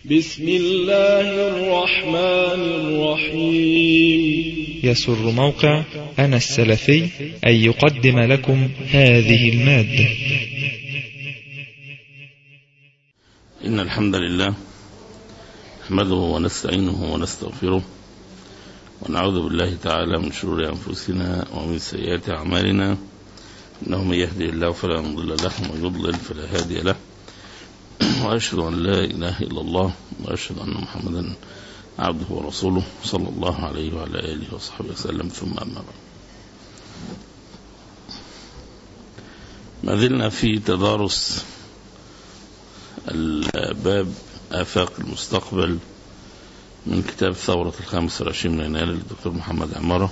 بسم الله الرحمن الرحيم يسر موقع أنا السلفي أن يقدم لكم هذه المادة إن الحمد لله نحمده ونستعينه ونستغفره ونعوذ بالله تعالى من شرور أنفسنا ومن سيئات أعمالنا إنه من يهدي الله فلا مضل له ومن يضلل فلا هادي له وأشهد أن لا إله إلا الله وأشهد أن محمدا عبده ورسوله صلى الله عليه وعلى آله وصحبه وسلم ثم أما بعد ما زلنا في تدارس الباب آفاق المستقبل من كتاب ثورة الخامس والعشرين من يناير للدكتور محمد عمارة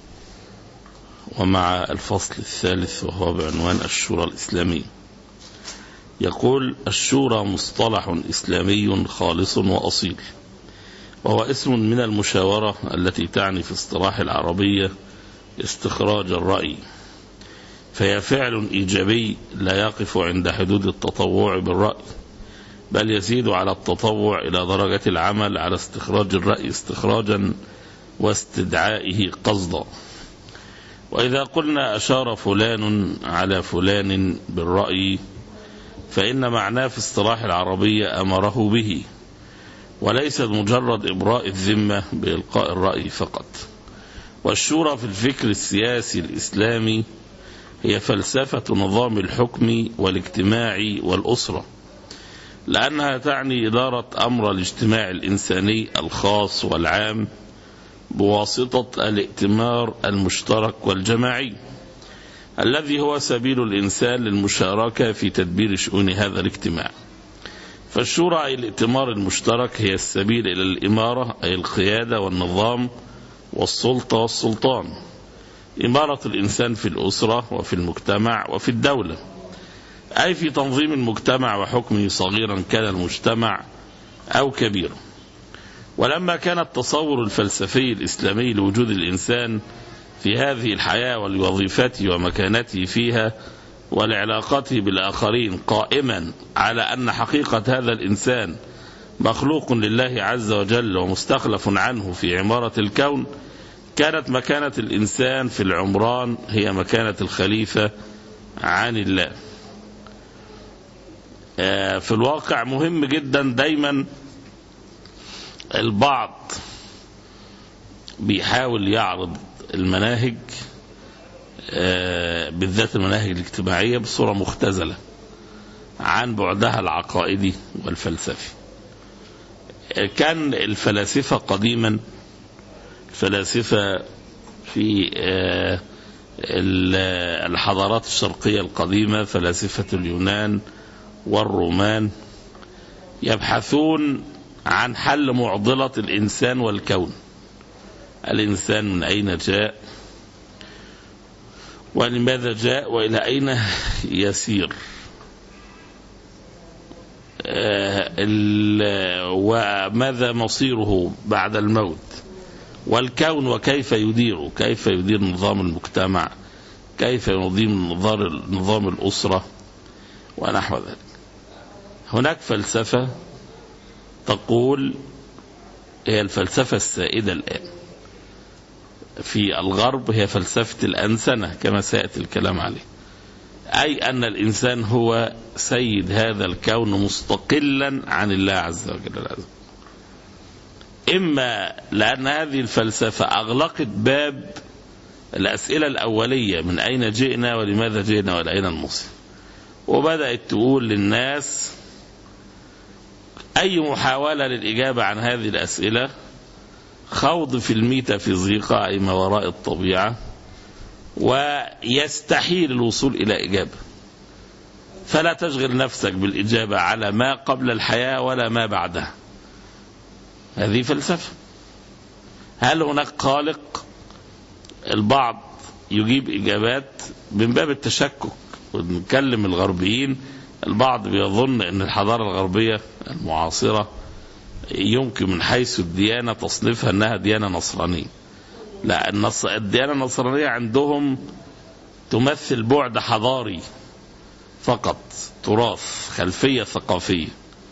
ومع الفصل الثالث وهو بعنوان الشورى الإسلامية يقول الشورى مصطلح إسلامي خالص وأصيل وهو اسم من المشاورة التي تعني في اصطلاح العربية استخراج الرأي فهي فعل إيجابي لا يقف عند حدود التطوع بالرأي بل يزيد على التطوع إلى درجة العمل على استخراج الرأي استخراجا واستدعائه قصدا وإذا قلنا أشار فلان على فلان بالرأي فإن معناه في اصطلاح العربية أمره به وليس مجرد إبراء الذمة بإلقاء الرأي فقط والشورى في الفكر السياسي الإسلامي هي فلسفة نظام الحكم والاجتماع والأسرة لأنها تعني إدارة أمر الاجتماع الإنساني الخاص والعام بواسطة الائتمار المشترك والجماعي الذي هو سبيل الإنسان للمشاركة في تدبير شؤون هذا الاجتماع فالشورى أي الائتمار المشترك هي السبيل إلى الإمارة أي القيادة والنظام والسلطة والسلطان إمارة الإنسان في الأسرة وفي المجتمع وفي الدولة أي في تنظيم المجتمع وحكمه صغيرا كان المجتمع أو كبيرا ولما كان التصور الفلسفي الإسلامي لوجود الإنسان في هذه الحياة ولوظيفته ومكانته فيها ولعلاقته بالآخرين قائما على أن حقيقة هذا الإنسان مخلوق لله عز وجل ومستخلف عنه في عمارة الكون كانت مكانة الإنسان في العمران هي مكانة الخليفة عن الله في الواقع مهم جدا دايما البعض بيحاول يعرض المناهج بالذات المناهج الاجتماعية بصورة مختزلة عن بعدها العقائدي والفلسفي كان الفلاسفة قديما الفلاسفة في الحضارات الشرقية القديمة فلاسفة اليونان والرومان يبحثون عن حل معضلة الإنسان والكون الإنسان من أين جاء ولماذا جاء وإلى أين يسير وماذا مصيره بعد الموت والكون وكيف يديره كيف يدير نظام المجتمع كيف ينظم نظام الأسرة ونحو ذلك هناك فلسفة تقول هي الفلسفة السائدة الآن في الغرب هي فلسفة الأنسنة كما سيأتي الكلام عليه أي أن الإنسان هو سيد هذا الكون مستقلا عن الله عز وجل إما لأن هذه الفلسفة أغلقت باب الأسئلة الأولية من أين جئنا ولماذا جئنا وإلى أين المصير وبدأت تقول للناس أي محاولة للإجابة عن هذه الأسئلة خوض في الميتافيزيقا أي ما وراء الطبيعة ويستحيل الوصول إلى إجابة فلا تشغل نفسك بالإجابة على ما قبل الحياة ولا ما بعدها هذه فلسفة هل هناك خالق البعض يجيب إجابات من باب التشكك ونكلم الغربيين البعض بيظن أن الحضارة الغربية المعاصرة يمكن من حيث الديانة تصنيفها أنها ديانة نصرانية لا النص... الديانة النصرانية عندهم تمثل بعد حضاري فقط تراث خلفية ثقافية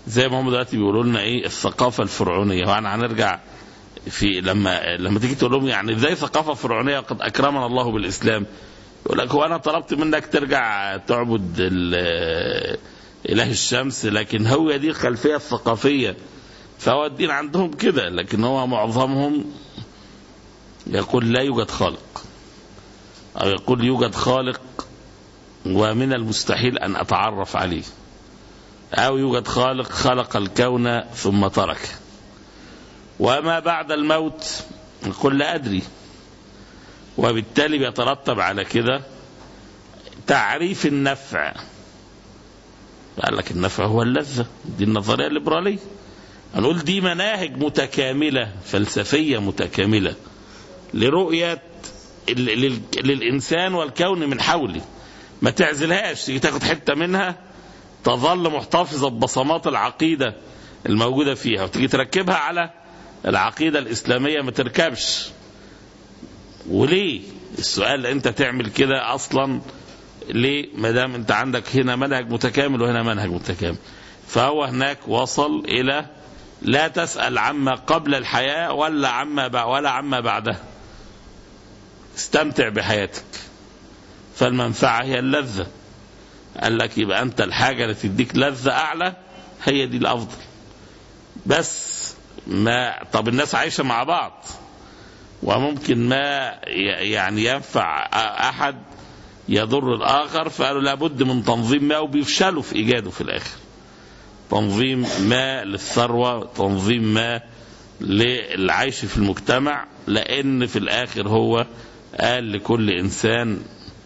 زي ما هم دلوقتي بيقولوا لنا ايه الثقافه الفرعونيه وانا هنرجع في لما لما تيجي تقول لهم يعني ازاي ثقافه فرعونيه قد اكرمنا الله بالاسلام يقول لك هو انا طلبت منك ترجع تعبد ال- اله الشمس لكن هو دي الخلفيه الثقافيه فهو الدين عندهم كده لكن هو معظمهم يقول لا يوجد خالق او يقول يوجد خالق ومن المستحيل ان اتعرف عليه او يوجد خالق خلق الكون ثم تركه وما بعد الموت يقول لا ادري وبالتالي بيترتب على كده تعريف النفع قال لك النفع هو اللذة دي النظرية الليبرالية هنقول دي مناهج متكاملة فلسفية متكاملة لرؤية ال- لل- للإنسان والكون من حوله ما تعزلهاش تيجي تاخد حتة منها تظل محتفظة ببصمات العقيدة الموجودة فيها وتيجي تركبها على العقيدة الإسلامية ما تركبش وليه السؤال انت تعمل كده اصلا ليه ما دام انت عندك هنا منهج متكامل وهنا منهج متكامل فهو هناك وصل الى لا تسأل عما قبل الحياة ولا عما بع- ولا عما بعدها استمتع بحياتك فالمنفعة هي اللذة قال لك يبقى انت الحاجة اللي تديك لذة اعلى هي دي الافضل بس ما طب الناس عايشة مع بعض وممكن ما ي- يعني ينفع احد يضر الاخر فقالوا لابد من تنظيم ما وبيفشلوا في ايجاده في الاخر تنظيم ما للثروه تنظيم ما للعيش في المجتمع لان في الاخر هو قال لكل انسان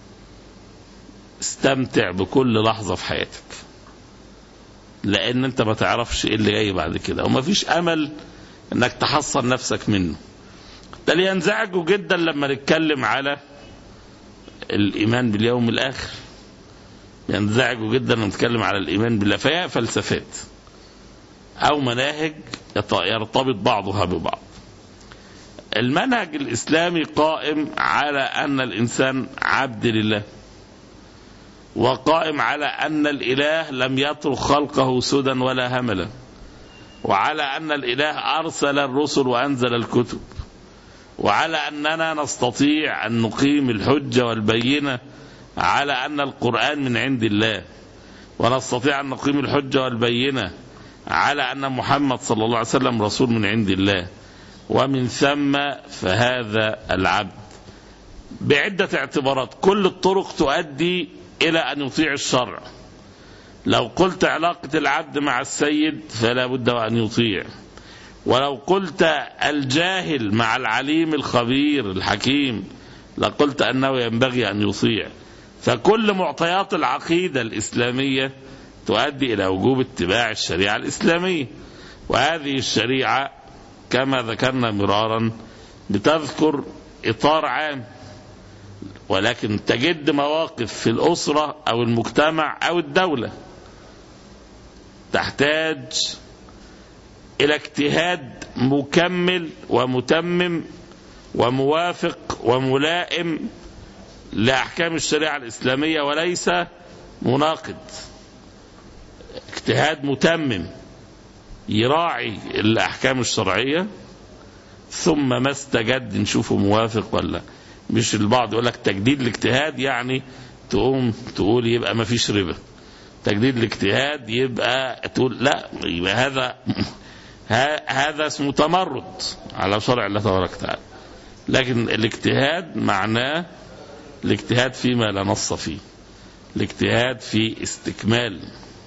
استمتع بكل لحظه في حياتك لان انت ما تعرفش ايه اللي جاي بعد كده وما فيش امل انك تحصن نفسك منه ده اللي ينزعجوا جدا لما نتكلم على الايمان باليوم الاخر ينزعجوا جدا لما نتكلم على الايمان بالله فهي فلسفات او مناهج يط- يرتبط بعضها ببعض المنهج الاسلامي قائم على ان الانسان عبد لله وقائم على ان الاله لم يترك خلقه سدى ولا هملا وعلى ان الاله ارسل الرسل وانزل الكتب وعلى اننا نستطيع ان نقيم الحجه والبينه على ان القران من عند الله ونستطيع ان نقيم الحجه والبينه على ان محمد صلى الله عليه وسلم رسول من عند الله ومن ثم فهذا العبد بعده اعتبارات كل الطرق تؤدي الى ان يطيع الشرع لو قلت علاقه العبد مع السيد فلا بد وان يطيع ولو قلت الجاهل مع العليم الخبير الحكيم لقلت انه ينبغي ان يطيع فكل معطيات العقيده الاسلاميه تؤدي الى وجوب اتباع الشريعه الاسلاميه وهذه الشريعه كما ذكرنا مرارا بتذكر اطار عام ولكن تجد مواقف في الاسره او المجتمع او الدوله تحتاج الى اجتهاد مكمل ومتمم وموافق وملائم لاحكام الشريعه الاسلاميه وليس مناقض اجتهاد متمم يراعي الاحكام الشرعيه ثم ما استجد نشوفه موافق ولا مش البعض يقول لك تجديد الاجتهاد يعني تقوم تقول يبقى ما فيش ربا تجديد الاجتهاد يبقى تقول لا يبقى هذا ه- هذا اسمه تمرد على شرع الله تبارك وتعالى لكن الاجتهاد معناه الاجتهاد فيما لا نص فيه الاجتهاد في استكمال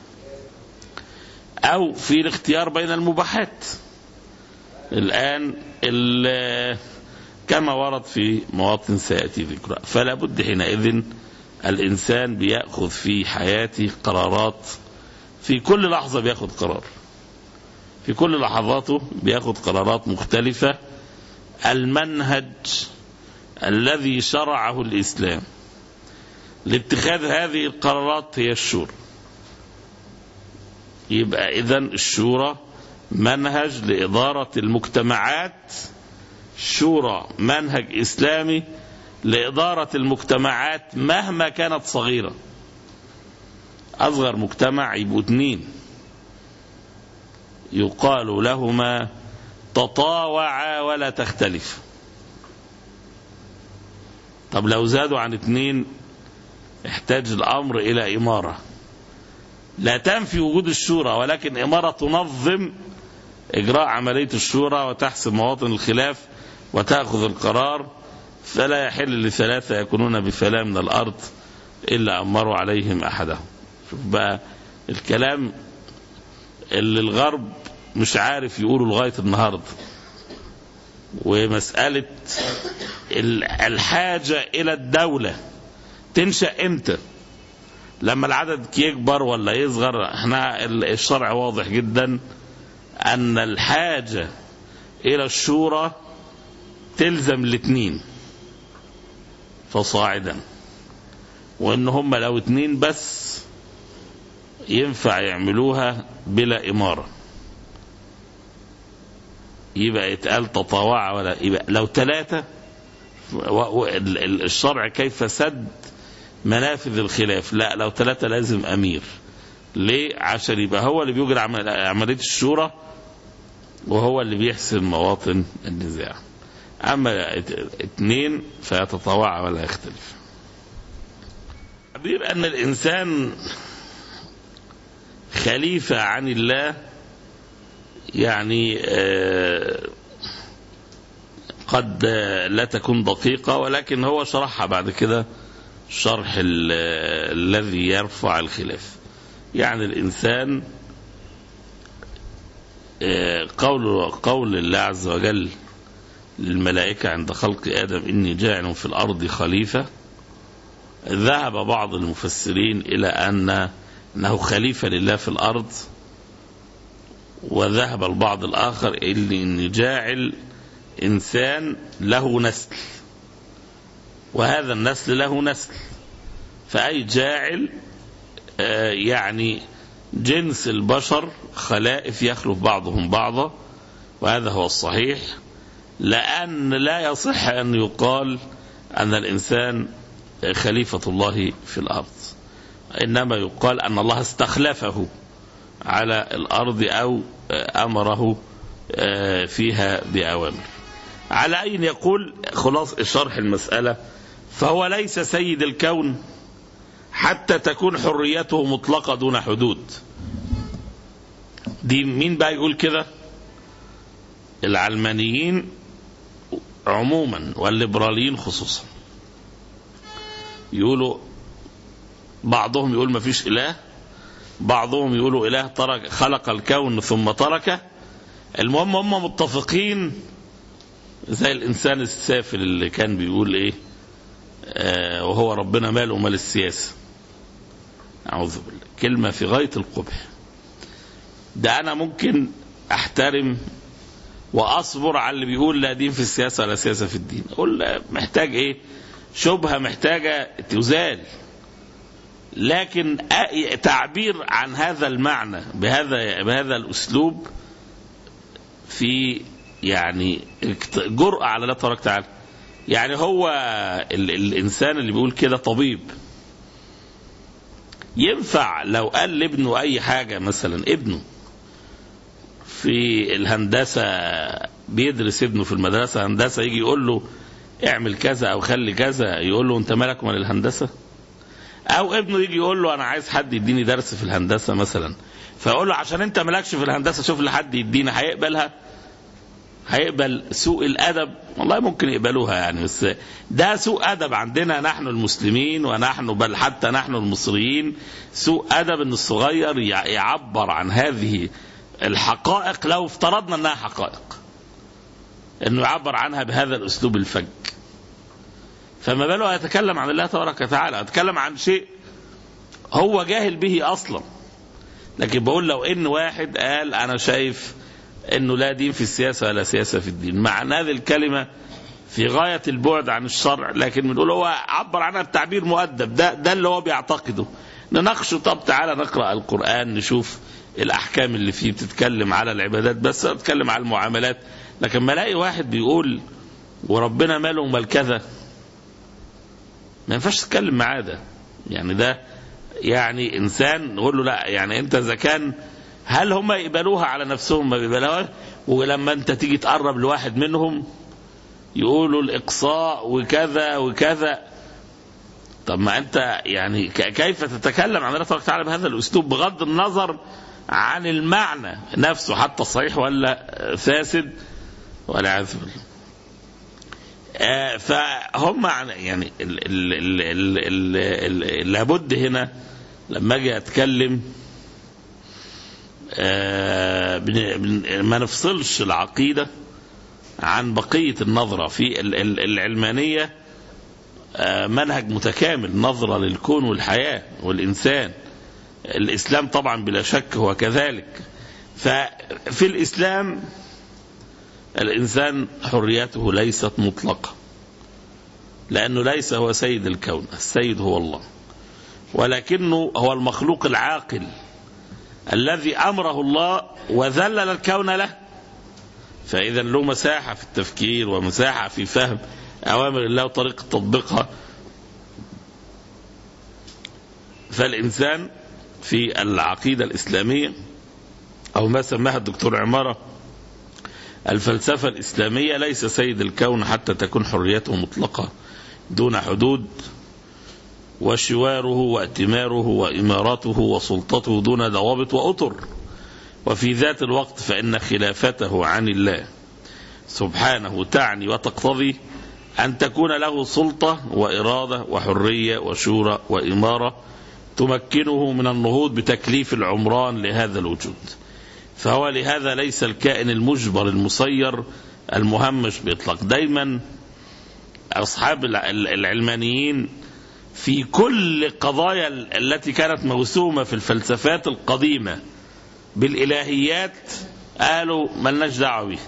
او في الاختيار بين المباحات الان ال- كما ورد في مواطن سياتي ذكرها فلا بد حينئذ الانسان بياخذ في حياته قرارات في كل لحظه بياخذ قرار في كل لحظاته بياخذ قرارات مختلفه المنهج الذي شرعه الاسلام لاتخاذ هذه القرارات هي الشورى يبقى اذا الشورى منهج لاداره المجتمعات شورى منهج اسلامي لاداره المجتمعات مهما كانت صغيره اصغر مجتمع يبقوا اتنين يقال لهما تطاوعا ولا تختلف طب لو زادوا عن اثنين احتاج الأمر إلى إمارة لا تنفي وجود الشورى ولكن إمارة تنظم إجراء عملية الشورى وتحسب مواطن الخلاف وتأخذ القرار فلا يحل لثلاثة يكونون بفلاة من الأرض إلا أمروا عليهم أحدهم شوف بقى الكلام اللي الغرب مش عارف يقوله لغاية النهاردة ومسألة الحاجة إلى الدولة تنشأ إمتى لما العدد يكبر ولا يصغر احنا الشرع واضح جدا أن الحاجة إلى الشورى تلزم الاثنين فصاعدا وان هم لو اتنين بس ينفع يعملوها بلا اماره يبقى يتقال تطاوع ولا يبقى لو ثلاثه الشرع كيف سد منافذ الخلاف لا لو ثلاثه لازم امير ليه عشان يبقى هو اللي بيجري عمليه الشورى وهو اللي بيحسم مواطن النزاع أما اثنين فيتطوع ولا يختلف تعبير أن الإنسان خليفة عن الله يعني قد لا تكون دقيقة ولكن هو شرحها بعد كده شرح الذي يرفع الخلاف يعني الإنسان قول قول الله عز وجل للملائكة عند خلق آدم إني جاعل في الأرض خليفة ذهب بعض المفسرين إلى أن أنه خليفة لله في الأرض وذهب البعض الآخر إلي إني جاعل إنسان له نسل وهذا النسل له نسل فأي جاعل آه يعني جنس البشر خلائف يخلف بعضهم بعضا وهذا هو الصحيح لأن لا يصح أن يقال أن الإنسان خليفة الله في الأرض إنما يقال أن الله استخلفه على الأرض أو أمره فيها بأوامر على أين يقول خلاص شرح المسألة فهو ليس سيد الكون حتى تكون حريته مطلقة دون حدود دي مين بقى يقول كده العلمانيين عموما والليبراليين خصوصا يقولوا بعضهم يقول ما فيش إله بعضهم يقولوا إله ترك خلق الكون ثم تركه المهم هم متفقين زي الإنسان السافل اللي كان بيقول إيه آه وهو ربنا ماله مال السياسة أعوذ بالله كلمة في غاية القبح ده أنا ممكن أحترم واصبر على اللي بيقول لا دين في السياسه ولا سياسه في الدين اقول محتاج ايه شبهه محتاجه تزال لكن تعبير عن هذا المعنى بهذا بهذا الاسلوب في يعني جرأة على الله تبارك وتعالى يعني هو ال الانسان اللي بيقول كده طبيب ينفع لو قال لابنه اي حاجه مثلا ابنه في الهندسة بيدرس ابنه في المدرسة هندسة يجي يقول له اعمل كذا او خلي كذا يقول له انت مالك من الهندسة او ابنه يجي يقول له انا عايز حد يديني درس في الهندسة مثلا فيقول له عشان انت مالكش في الهندسة شوف لي حد يديني هيقبلها هيقبل سوء الادب والله ممكن يقبلوها يعني بس ده سوء ادب عندنا نحن المسلمين ونحن بل حتى نحن المصريين سوء ادب ان الصغير يعبر عن هذه الحقائق لو افترضنا انها حقائق انه يعبر عنها بهذا الاسلوب الفج فما باله يتكلم عن الله تبارك وتعالى يتكلم عن شيء هو جاهل به اصلا لكن بقول لو ان واحد قال انا شايف انه لا دين في السياسه ولا سياسه في الدين مع ان هذه الكلمه في غايه البعد عن الشرع لكن بنقول هو عبر عنها بتعبير مؤدب ده ده اللي هو بيعتقده نناقشه طب تعالى نقرا القران نشوف الاحكام اللي فيه بتتكلم على العبادات بس بتتكلم على المعاملات لكن ما الاقي واحد بيقول وربنا ماله ومال كذا ما ينفعش تتكلم معاه ده يعني ده يعني انسان نقول له لا يعني انت اذا كان هل هم يقبلوها على نفسهم ما بيقبلوها ولما انت تيجي تقرب لواحد منهم يقولوا الاقصاء وكذا وكذا طب ما انت يعني كيف تتكلم عن الله تبارك وتعالى بهذا الاسلوب بغض النظر عن المعنى نفسه حتى صحيح ولا فاسد ولا عاذ بالله آه فهم يعني ال ال ال ال ال ال لابد هنا لما اجي اتكلم آه ما نفصلش العقيده عن بقيه النظره في العلمانيه آه منهج متكامل نظره للكون والحياه والانسان الاسلام طبعا بلا شك هو كذلك ففي الاسلام الانسان حريته ليست مطلقه لانه ليس هو سيد الكون السيد هو الله ولكنه هو المخلوق العاقل الذي امره الله وذلل الكون له فاذا له مساحه في التفكير ومساحه في فهم اوامر الله وطريقه تطبيقها فالانسان في العقيده الاسلاميه او ما سماها الدكتور عماره الفلسفه الاسلاميه ليس سيد الكون حتى تكون حريته مطلقه دون حدود وشواره وائتماره وإمارته وسلطته دون ضوابط وأطر وفي ذات الوقت فإن خلافته عن الله سبحانه تعني وتقتضي أن تكون له سلطة وإرادة وحرية وشورى وإمارة تمكنه من النهوض بتكليف العمران لهذا الوجود فهو لهذا ليس الكائن المجبر المسير المهمش بإطلاق دايما أصحاب العلمانيين في كل قضايا التي كانت موسومة في الفلسفات القديمة بالإلهيات قالوا ملناش دعوة بيها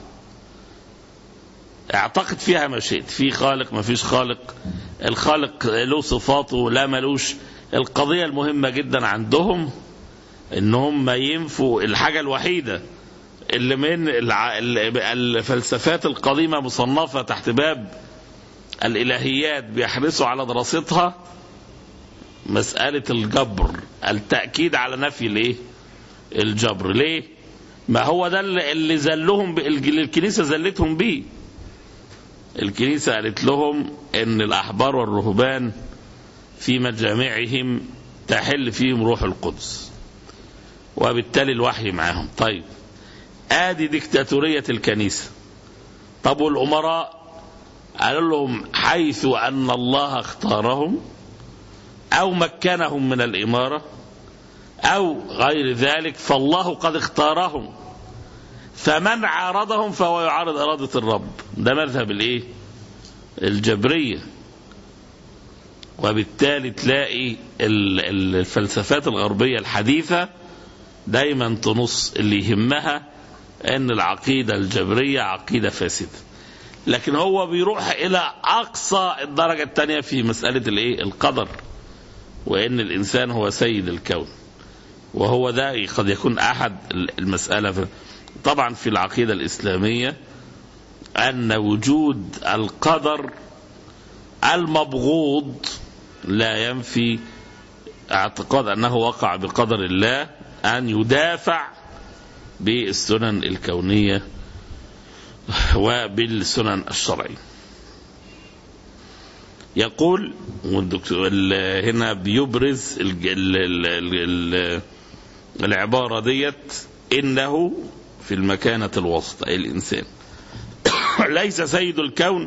اعتقد فيها ما شئت في خالق ما فيش خالق الخالق له صفاته لا ملوش القضية المهمة جدا عندهم ان هم ينفوا الحاجة الوحيدة اللي من الفلسفات القديمة مصنفة تحت باب الإلهيات بيحرصوا على دراستها مسألة الجبر التأكيد على نفي الايه الجبر ليه ما هو ده اللي زلهم الكنيسة زلتهم بيه الكنيسة قالت لهم ان الأحبار والرهبان في مجامعهم تحل فيهم روح القدس وبالتالي الوحي معاهم طيب ادي ديكتاتورية الكنيسة طب والأمراء قالوا لهم حيث أن الله اختارهم أو مكنهم من الإمارة أو غير ذلك فالله قد اختارهم فمن عارضهم فهو يعارض إرادة الرب ده مذهب الإيه الجبرية وبالتالي تلاقي الفلسفات الغربية الحديثة دايما تنص اللي يهمها ان العقيدة الجبرية عقيدة فاسدة لكن هو بيروح الى اقصى الدرجة الثانية في مسألة الايه القدر وان الانسان هو سيد الكون وهو ده قد يكون احد المسألة في طبعا في العقيدة الاسلامية ان وجود القدر المبغوض لا ينفي اعتقاد انه وقع بقدر الله ان يدافع بالسنن الكونيه وبالسنن الشرعيه. يقول والدكتور هنا بيبرز ال ال ال ال العباره ديت انه في المكانه الوسط اي الانسان ليس سيد الكون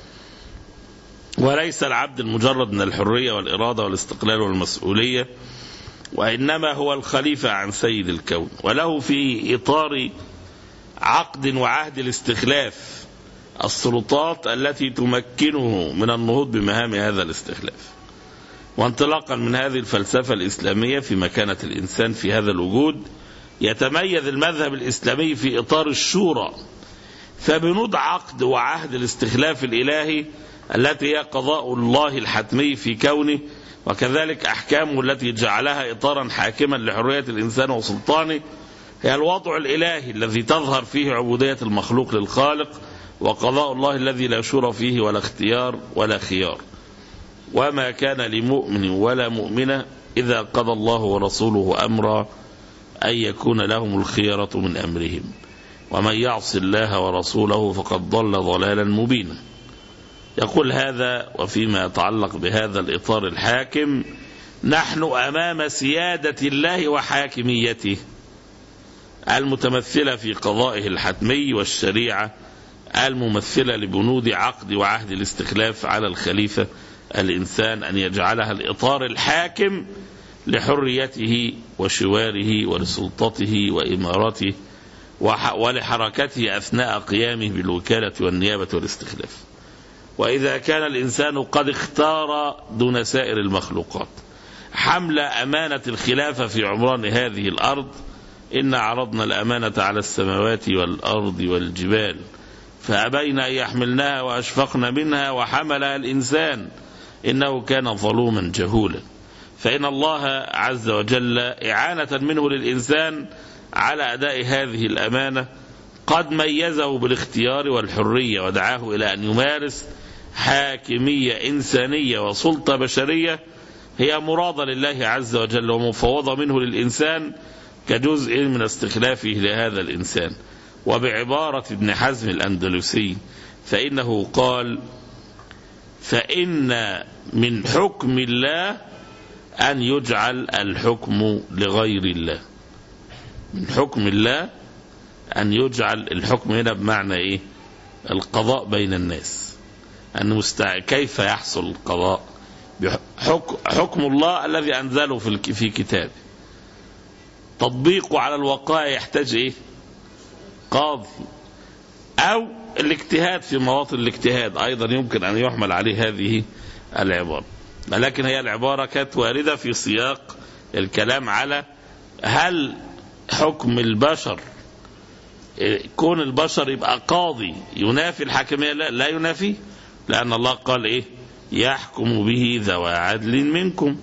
وليس العبد المجرد من الحريه والاراده والاستقلال والمسؤوليه وانما هو الخليفه عن سيد الكون وله في اطار عقد وعهد الاستخلاف السلطات التي تمكنه من النهوض بمهام هذا الاستخلاف وانطلاقا من هذه الفلسفه الاسلاميه في مكانه الانسان في هذا الوجود يتميز المذهب الاسلامي في اطار الشورى فبنود عقد وعهد الاستخلاف الالهي التي هي قضاء الله الحتمي في كونه وكذلك أحكامه التي جعلها إطارا حاكما لحرية الإنسان وسلطانه هي الوضع الإلهي الذي تظهر فيه عبودية المخلوق للخالق وقضاء الله الذي لا شورى فيه ولا اختيار ولا خيار وما كان لمؤمن ولا مؤمنة إذا قضى الله ورسوله أمرا أن يكون لهم الخيرة من أمرهم ومن يعص الله ورسوله فقد ضل ضلالا مبينا يقول هذا وفيما يتعلق بهذا الإطار الحاكم نحن أمام سيادة الله وحاكميته المتمثلة في قضائه الحتمي والشريعة الممثلة لبنود عقد وعهد الاستخلاف على الخليفة الإنسان أن يجعلها الإطار الحاكم لحريته وشواره ولسلطته وإمارته ولحركته أثناء قيامه بالوكالة والنيابة والاستخلاف وإذا كان الإنسان قد اختار دون سائر المخلوقات حمل أمانة الخلافة في عمران هذه الأرض إن عرضنا الأمانة على السماوات والأرض والجبال فأبين أن يحملناها وأشفقن منها وحملها الإنسان إنه كان ظلوما جهولا فإن الله عز وجل إعانة منه للإنسان على أداء هذه الأمانة قد ميزه بالاختيار والحرية ودعاه إلى أن يمارس حاكمية إنسانية وسلطة بشرية هي مرادة لله عز وجل ومفوضة منه للإنسان كجزء من استخلافه لهذا الإنسان وبعبارة ابن حزم الأندلسي فإنه قال فإن من حكم الله أن يجعل الحكم لغير الله من حكم الله أن يجعل الحكم هنا بمعنى إيه القضاء بين الناس أن مستع... كيف يحصل القضاء بحكم حكم الله الذي أنزله في, الك... في كتابه تطبيقه على الوقائع يحتاج إيه قاضي أو الاجتهاد في مواطن الاجتهاد أيضا يمكن أن يحمل عليه هذه العبارة لكن هي العبارة كانت واردة في سياق الكلام على هل حكم البشر كون البشر يبقى قاضي ينافي الحاكمية لا, لا ينافي لأن الله قال إيه يحكم به ذوى عدل منكم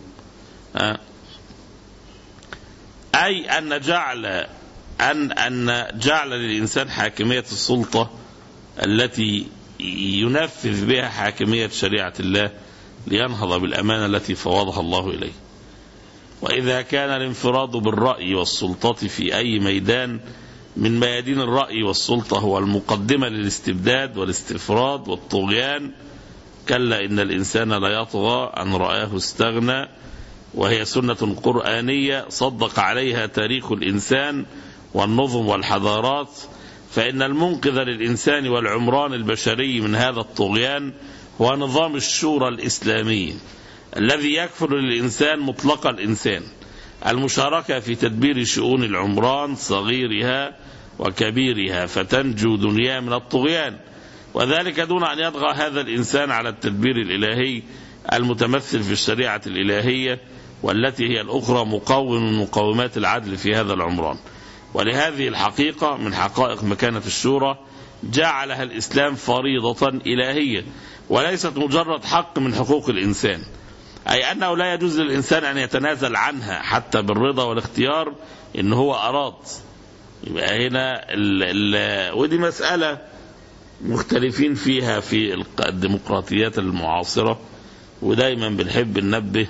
أي أن جعل أن أن جعل للإنسان حاكمية السلطة التي ينفذ بها حاكمية شريعة الله لينهض بالأمانة التي فوضها الله إليه وإذا كان الانفراد بالرأي والسلطة في أي ميدان من ميادين الرأي والسلطة هو المقدمة للاستبداد والاستفراد والطغيان كلا إن الإنسان لا يطغى أن رآه استغنى وهي سنة قرآنية صدق عليها تاريخ الإنسان والنظم والحضارات فإن المنقذ للإنسان والعمران البشري من هذا الطغيان هو نظام الشورى الإسلامي الذي يكفل للإنسان مطلق الإنسان المشاركة في تدبير شؤون العمران صغيرها وكبيرها فتنجو دنيا من الطغيان وذلك دون أن يطغى هذا الإنسان على التدبير الإلهي المتمثل في الشريعة الإلهية والتي هي الأخرى مقوم من مقومات العدل في هذا العمران ولهذه الحقيقة من حقائق مكانة الشورى جعلها الإسلام فريضة إلهية وليست مجرد حق من حقوق الإنسان أي أنه لا يجوز للإنسان أن يتنازل عنها حتى بالرضا والاختيار إن هو أراد يبقى هنا ال ال ودي مسألة مختلفين فيها في الديمقراطيات المعاصرة ودايما بنحب ننبه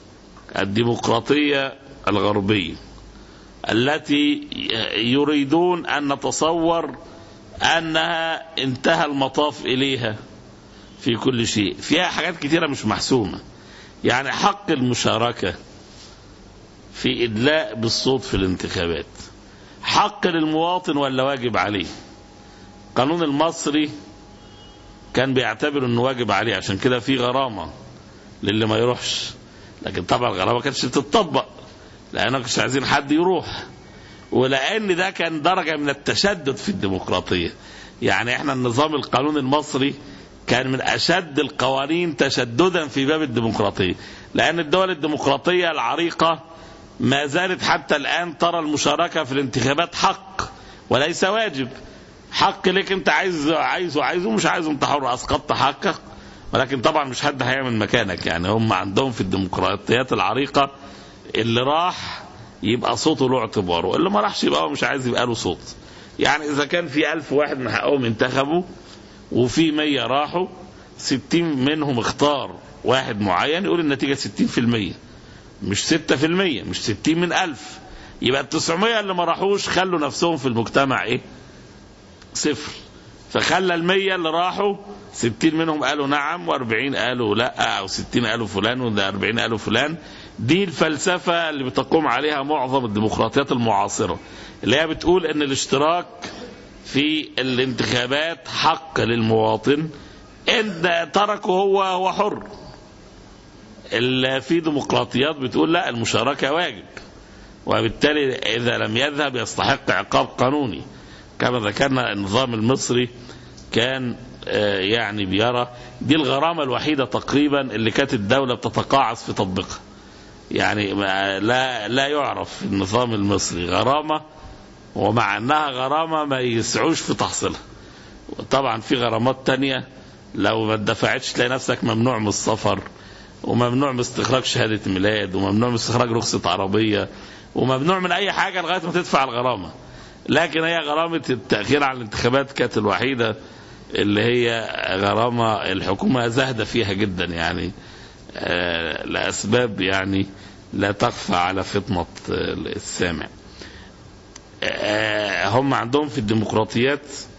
الديمقراطية الغربية التي يريدون أن نتصور أنها انتهى المطاف إليها في كل شيء فيها حاجات كثيرة مش محسومة يعني حق المشاركة في إدلاء بالصوت في الانتخابات حق للمواطن ولا واجب عليه القانون المصري كان بيعتبر انه واجب عليه عشان كده في غرامة للي ما يروحش لكن طبعا الغرامة كانتش بتطبق لأنه مش عايزين حد يروح ولأن ده كان درجة من التشدد في الديمقراطية يعني احنا النظام القانون المصري كان من أشد القوانين تشددا في باب الديمقراطية لأن الدول الديمقراطية العريقة ما زالت حتى الآن ترى المشاركة في الانتخابات حق وليس واجب حق لك انت عايز عايزه عايزه مش عايزه انت حر اسقطت حقك ولكن طبعا مش حد هيعمل مكانك يعني هم عندهم في الديمقراطيات العريقة اللي راح يبقى صوته له اعتباره اللي ما راحش يبقى هو مش عايز يبقى له صوت يعني اذا كان في ألف واحد من حقهم انتخبوا وفي مية راحوا ستين منهم اختار واحد معين يقول النتيجة ستين في المية مش ستة في المية مش ستين من ألف يبقى ال 900 اللي ما راحوش خلوا نفسهم في المجتمع ايه صفر فخلى ال 100 اللي راحوا 60 منهم قالوا نعم و40 قالوا لا او 60 قالوا فلان وده 40 قالوا فلان دي الفلسفه اللي بتقوم عليها معظم الديمقراطيات المعاصره اللي هي بتقول ان الاشتراك في الانتخابات حق للمواطن ان تركه هو هو حر ال- في ديمقراطيات بتقول لا المشاركه واجب وبالتالي اذا لم يذهب يستحق عقاب قانوني كما ذكرنا النظام المصري كان آه، يعني بيرى دي الغرامه الوحيده تقريبا اللي كانت الدوله بتتقاعس في تطبيقها يعني ما- لا لا يعرف في النظام المصري غرامه ومع انها غرامه ما يسعوش في تحصيلها طبعا في غرامات تانية لو ما دفعتش تلاقي نفسك ممنوع من السفر وممنوع من استخراج شهاده ميلاد وممنوع من استخراج رخصه عربيه وممنوع من اي حاجه لغايه ما تدفع الغرامه لكن هي غرامه التاخير عن الانتخابات كانت الوحيده اللي هي غرامه الحكومه زاهده فيها جدا يعني آه، لاسباب يعني لا تخفى على فطنه آه، السامع آه، هم عندهم في الديمقراطيات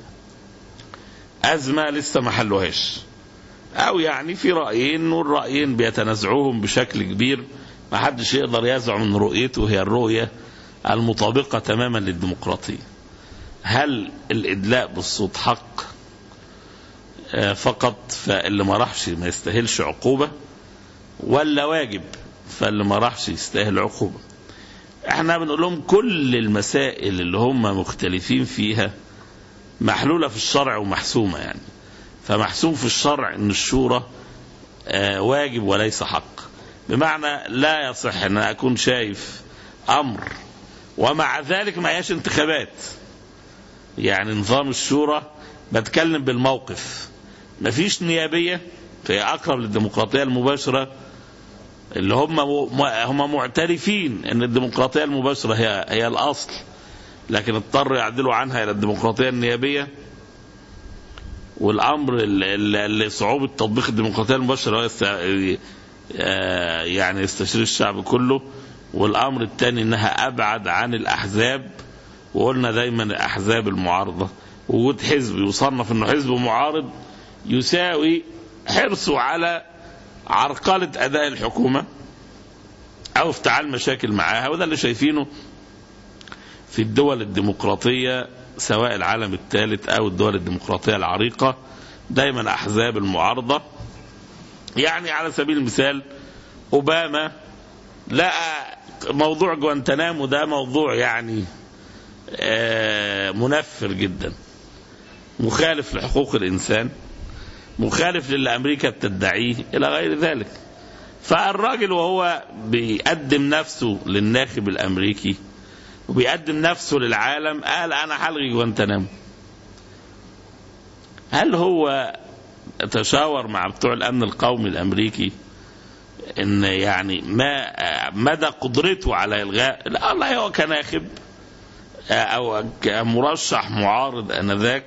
أزمة لسه ما حلوهاش أو يعني في رأيين والرأيين بيتنازعوهم بشكل كبير ما حدش يقدر يزعم من رؤيته هي الرؤية المطابقة تماما للديمقراطية هل الإدلاء بالصوت حق آه، فقط فاللي ما راحش ما يستاهلش عقوبة ولا واجب فاللي ما راحش يستاهل عقوبة احنا بنقول لهم كل المسائل اللي هم مختلفين فيها محلولة في الشرع ومحسومة يعني فمحسوم في الشرع ان الشورى آه، واجب وليس حق بمعنى لا يصح ان أنا اكون شايف امر ومع ذلك ما هياش انتخابات يعني نظام الشورى بتكلم بالموقف مفيش نيابية فهي اقرب للديمقراطية المباشرة اللي هم هم معترفين ان الديمقراطيه المباشره هي هي الاصل لكن اضطروا يعدلوا عنها الى الديمقراطيه النيابيه والامر اللي اللي صعوبه تطبيق الديمقراطيه المباشره هو يست- آه، يعني يستشير الشعب كله والامر الثاني انها ابعد عن الاحزاب وقلنا دايما الاحزاب المعارضه وجود حزب يصنف انه حزب معارض يساوي حرصه على عرقلة أداء الحكومة أو افتعال مشاكل معاها وده اللي شايفينه في الدول الديمقراطية سواء العالم الثالث أو الدول الديمقراطية العريقة دايما أحزاب المعارضة يعني على سبيل المثال أوباما لقى موضوع جوانتنامو ده موضوع يعني آه، منفر جدا مخالف لحقوق الإنسان مخالف للي امريكا بتدعيه الى غير ذلك فالراجل وهو بيقدم نفسه للناخب الامريكي وبيقدم نفسه للعالم قال انا هلغي جوانتنامو هل هو تشاور مع بتوع الامن القومي الامريكي ان يعني ما مدى قدرته على الغاء لا الله هو كناخب او كمرشح معارض انذاك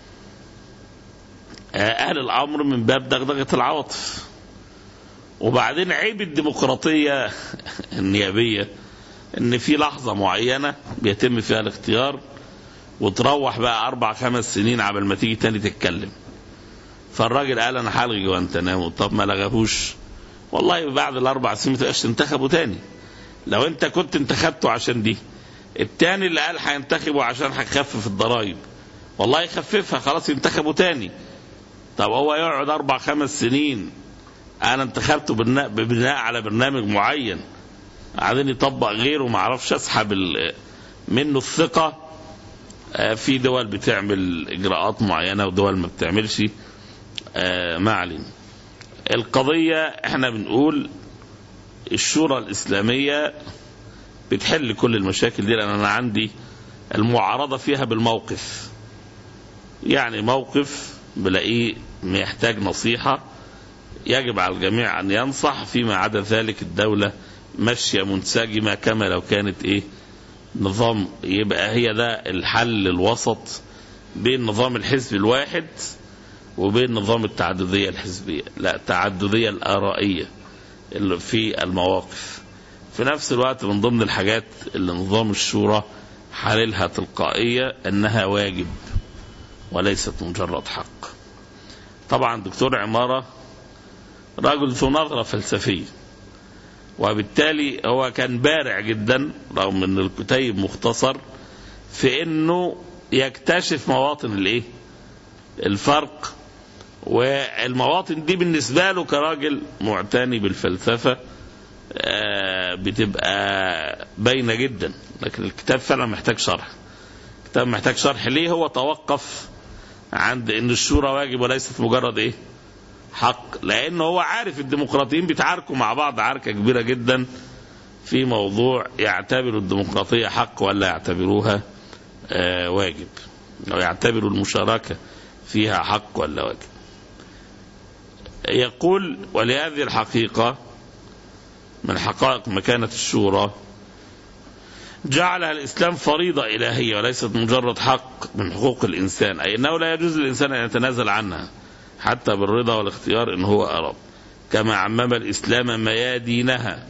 أهل الأمر من باب دغدغة العواطف وبعدين عيب الديمقراطية النيابية إن في لحظة معينة بيتم فيها الاختيار وتروح بقى أربع خمس سنين عبل ما تيجي تاني تتكلم فالراجل قال أنا هلغي جوانتنامو طب ما لغاهوش والله بعد الأربع سنين ما تبقاش تنتخبوا تاني لو أنت كنت انتخبته عشان دي التاني اللي قال هينتخبه عشان هيخفف الضرايب والله يخففها خلاص ينتخبوا تاني طب هو يقعد اربع خمس سنين انا انتخبته بناء, بناء على برنامج معين بعدين يطبق غيره ما اعرفش اسحب ال- منه الثقه آه، في دول بتعمل اجراءات معينه ودول ما بتعملش آه، ما علينا القضيه احنا بنقول الشورى الاسلاميه بتحل كل المشاكل دي لان انا عندي المعارضه فيها بالموقف يعني موقف بلاقيه محتاج نصيحة يجب على الجميع أن ينصح فيما عدا ذلك الدولة ماشية منسجمة كما لو كانت إيه نظام يبقى هي ده الحل الوسط بين نظام الحزب الواحد وبين نظام التعددية الحزبية لا التعددية الآرائية اللي في المواقف في نفس الوقت من ضمن الحاجات اللي نظام الشورى حللها تلقائية أنها واجب وليست مجرد حق طبعا دكتور عمارة رجل ذو نظرة فلسفية وبالتالي هو كان بارع جدا رغم ان الكتيب مختصر في انه يكتشف مواطن الايه الفرق والمواطن دي بالنسبة له كراجل معتني بالفلسفة آه، بتبقى باينة جدا لكن الكتاب فعلا محتاج شرح الكتاب محتاج شرح ليه هو توقف عند ان الشورى واجب وليست مجرد ايه حق لان هو عارف الديمقراطيين بيتعاركوا مع بعض عركة كبيرة جدا في موضوع يعتبروا الديمقراطية حق ولا يعتبروها آه، واجب أو يعتبروا المشاركة فيها حق ولا واجب يقول ولهذه الحقيقة من حقائق مكانة الشورى جعلها الإسلام فريضة إلهية وليست مجرد حق من حقوق الإنسان أي أنه لا يجوز للإنسان أن يتنازل عنها حتى بالرضا والاختيار إن هو أراد كما عمم الإسلام ميادينها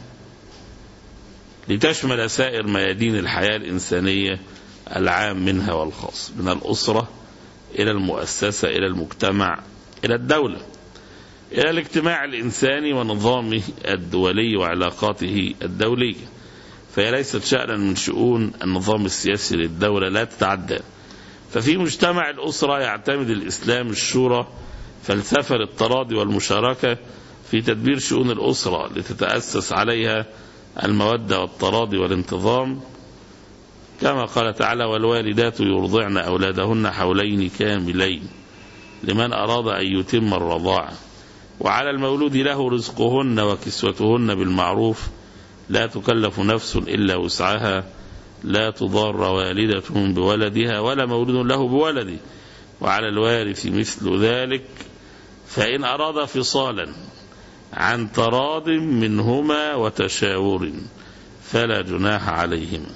لتشمل سائر ميادين الحياة الإنسانية العام منها والخاص من الأسرة إلى المؤسسة إلى المجتمع إلى الدولة إلى الاجتماع الإنساني ونظامه الدولي وعلاقاته الدولية فهي ليست شأنا من شؤون النظام السياسي للدولة لا تتعدى ففي مجتمع الأسرة يعتمد الإسلام الشورى فلسفة للتراضي والمشاركة في تدبير شؤون الأسرة لتتأسس عليها المودة والتراضي والانتظام كما قال تعالى والوالدات يرضعن أولادهن حولين كاملين لمن أراد أن يتم الرضاعة وعلى المولود له رزقهن وكسوتهن بالمعروف لا تكلف نفس إلا وسعها لا تضار والدة بولدها ولا مولود له بولده وعلى الوارث مثل ذلك فإن أراد فصالا عن تراض منهما وتشاور فلا جناح عليهما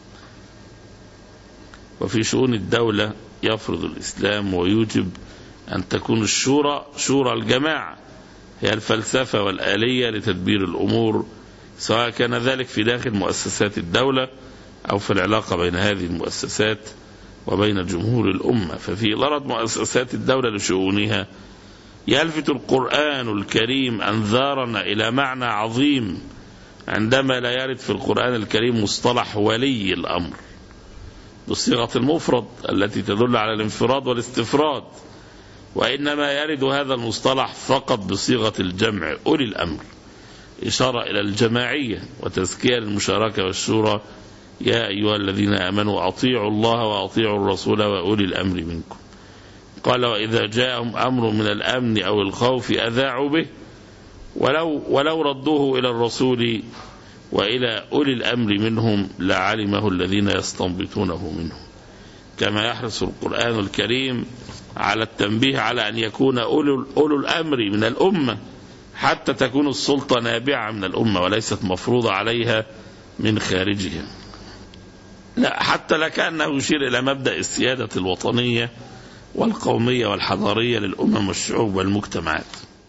وفي شؤون الدولة يفرض الإسلام ويوجب أن تكون الشورى شورى الجماعة هي الفلسفة والآلية لتدبير الأمور سواء كان ذلك في داخل مؤسسات الدولة أو في العلاقة بين هذه المؤسسات وبين جمهور الأمة ففي غرض مؤسسات الدولة لشؤونها يلفت القرآن الكريم أنذارنا إلى معنى عظيم عندما لا يرد في القرآن الكريم مصطلح ولي الأمر بصيغة المفرد التي تدل على الانفراد والاستفراد وإنما يرد هذا المصطلح فقط بصيغة الجمع أولي الأمر إشارة إلى الجماعية وتزكية للمشاركة والشورى يا أيها الذين آمنوا أطيعوا الله وأطيعوا الرسول وأولي الأمر منكم قال وإذا جاءهم أمر من الأمن أو الخوف أذاعوا به ولو, ولو ردوه إلى الرسول وإلى أولي الأمر منهم لعلمه الذين يستنبطونه منهم كما يحرص القرآن الكريم على التنبيه على أن يكون أولو, أولو الأمر من الأمة حتى تكون السلطة نابعة من الأمة وليست مفروضة عليها من خارجها لا حتى لكأنه يشير إلى مبدأ السيادة الوطنية والقومية والحضارية للأمم والشعوب والمجتمعات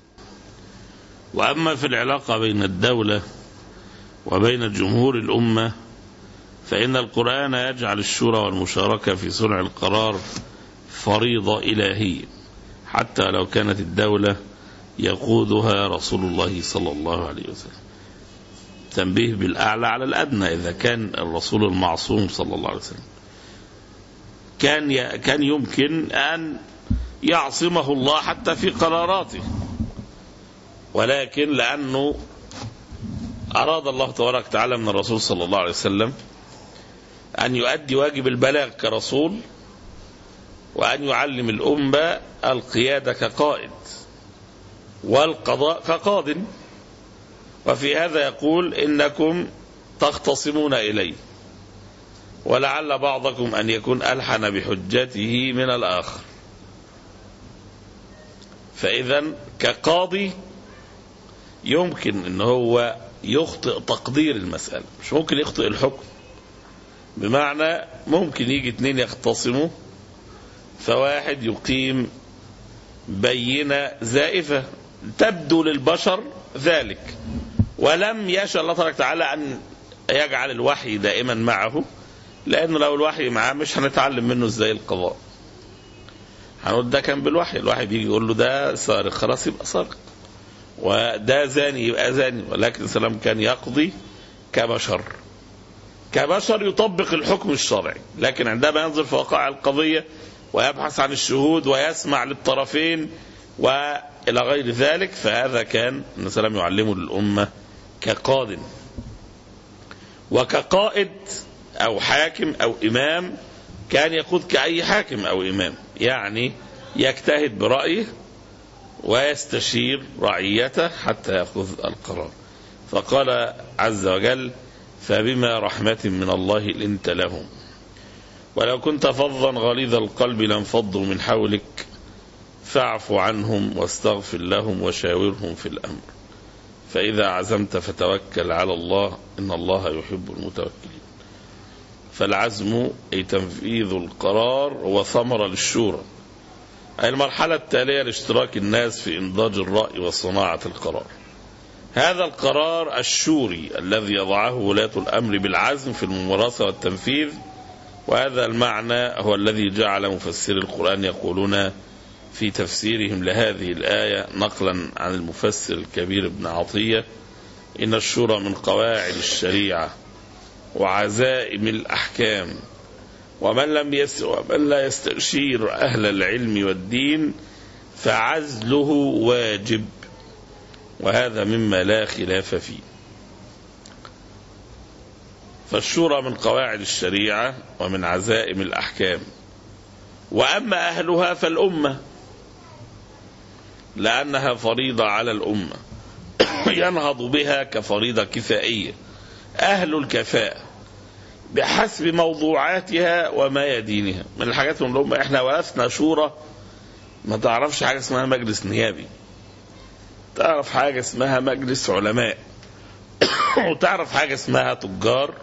وأما في العلاقة بين الدولة وبين جمهور الأمة فإن القرآن يجعل الشورى والمشاركة في صنع القرار فريضة إلهية حتى لو كانت الدولة يقودها رسول الله صلى الله عليه وسلم تنبيه بالأعلى على الأدنى إذا كان الرسول المعصوم صلى الله عليه وسلم كان كان يمكن أن يعصمه الله حتى في قراراته ولكن لأنه أراد الله تبارك وتعالى من الرسول صلى الله عليه وسلم أن يؤدي واجب البلاغ كرسول وأن يعلم الأمة القيادة كقائد والقضاء كقاض وفي هذا يقول إنكم تختصمون إلي ولعل بعضكم أن يكون ألحن بحجته من الآخر فإذا كقاضي يمكن أن هو يخطئ تقدير المسألة مش ممكن يخطئ الحكم بمعنى ممكن يجي اتنين يختصموا فواحد يقيم بينة زائفة تبدو للبشر ذلك ولم يشاء الله تبارك وتعالى أن يجعل الوحي دائما معه لأنه لو الوحي معاه مش هنتعلم منه ازاي القضاء هنقول ده كان بالوحي الوحي بيجي يقول له ده سارق خلاص يبقى سارق وده زاني يبقى زاني ولكن السلام كان يقضي كبشر كبشر يطبق الحكم الشرعي لكن عندما ينظر في وقائع القضية ويبحث عن الشهود ويسمع للطرفين وإلى غير ذلك فهذا كان النبي صلى الله عليه وسلم يعلمه للأمة كقاض وكقائد أو حاكم أو إمام كان يقود كأي حاكم أو إمام يعني يجتهد برأيه ويستشير رعيته حتى يأخذ القرار فقال عز وجل فبما رحمة من الله لنت لهم ولو كنت فظا غليظ القلب لانفضوا من حولك فاعف عنهم واستغفر لهم وشاورهم في الأمر فإذا عزمت فتوكل على الله إن الله يحب المتوكلين فالعزم أي تنفيذ القرار هو ثمرة للشورى أي المرحلة التالية لاشتراك الناس في إنضاج الرأي وصناعة القرار هذا القرار الشوري الذي يضعه ولاة الأمر بالعزم في الممارسة والتنفيذ وهذا المعنى هو الذي جعل مفسر القرآن يقولون في تفسيرهم لهذه الآية نقلا عن المفسر الكبير ابن عطية إن الشورى من قواعد الشريعة وعزائم الأحكام ومن لم يس ومن لا يستشير أهل العلم والدين فعزله واجب وهذا مما لا خلاف فيه فالشورى من قواعد الشريعة ومن عزائم الأحكام وأما أهلها فالأمة لأنها فريضة على الأمة ينهض بها كفريضة كفائية أهل الكفاءة بحسب موضوعاتها وما يدينها من الحاجات من الأمة إحنا ورثنا شورى ما تعرفش حاجة اسمها مجلس نيابي تعرف حاجة اسمها مجلس علماء وتعرف حاجة اسمها تجار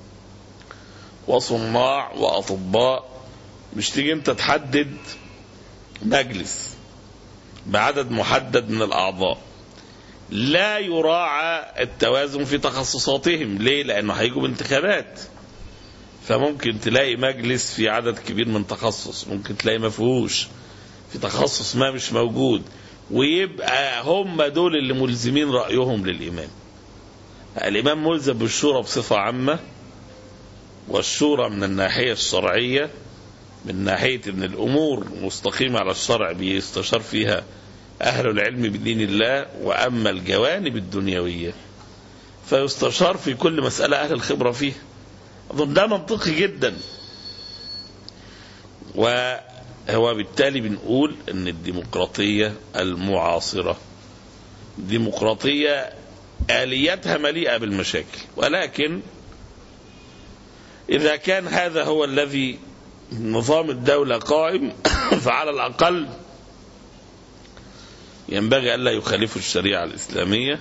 وصناع وأطباء مش تيجي انت تحدد مجلس بعدد محدد من الأعضاء لا يراعى التوازن في تخصصاتهم ليه لأنه هيجوا بانتخابات فممكن تلاقي مجلس في عدد كبير من تخصص ممكن تلاقي ما فيهوش في تخصص ما مش موجود ويبقى هم دول اللي ملزمين رأيهم للإمام الإمام ملزم بالشورى بصفة عامة والشورى من الناحية الشرعية من ناحية أن الأمور مستقيمة على الشرع بيستشار فيها أهل العلم بدين الله وأما الجوانب الدنيوية فيستشار في كل مسألة أهل الخبرة فيها أظن ده منطقي جدا وهو بالتالي بنقول أن الديمقراطية المعاصرة ديمقراطية آليتها مليئة بالمشاكل ولكن إذا كان هذا هو الذي نظام الدولة قائم فعلى الأقل ينبغي ألا يخالفوا الشريعة الإسلامية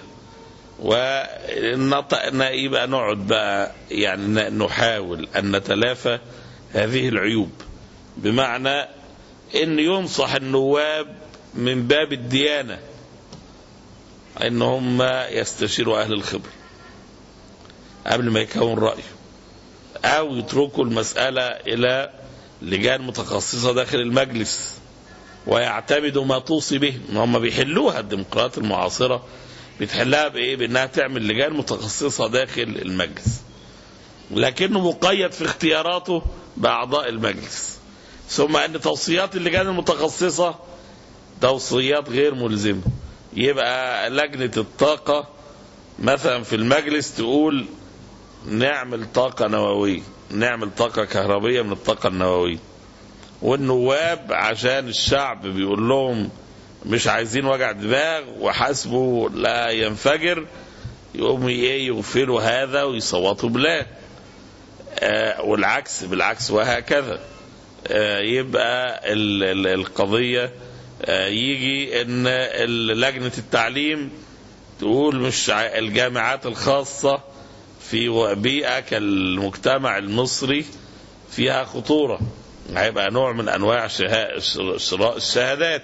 ويبقى نقعد بقى يعني نحاول أن نتلافى هذه العيوب بمعنى أن ينصح النواب من باب الديانة أن هم يستشيروا أهل الخبر قبل ما يكون رأيه أو يتركوا المسألة إلى لجان متخصصة داخل المجلس ويعتمدوا ما توصي به هم بيحلوها الديمقراطية المعاصرة بتحلها بإيه بأنها تعمل لجان متخصصة داخل المجلس لكنه مقيد في اختياراته بأعضاء المجلس ثم أن توصيات اللجان المتخصصة توصيات غير ملزمة يبقى لجنة الطاقة مثلا في المجلس تقول نعمل طاقة نووية نعمل طاقة كهربية من الطاقة النووية والنواب عشان الشعب بيقول لهم مش عايزين وجع دماغ وحاسبه لا ينفجر يقوم ايه يغفلوا هذا ويصوتوا بلا آه والعكس بالعكس وهكذا آه يبقى ال ال القضية آه يجي ان لجنة التعليم تقول مش الجامعات الخاصة في بيئة كالمجتمع المصري فيها خطورة هيبقى نوع من أنواع شراء الشهادات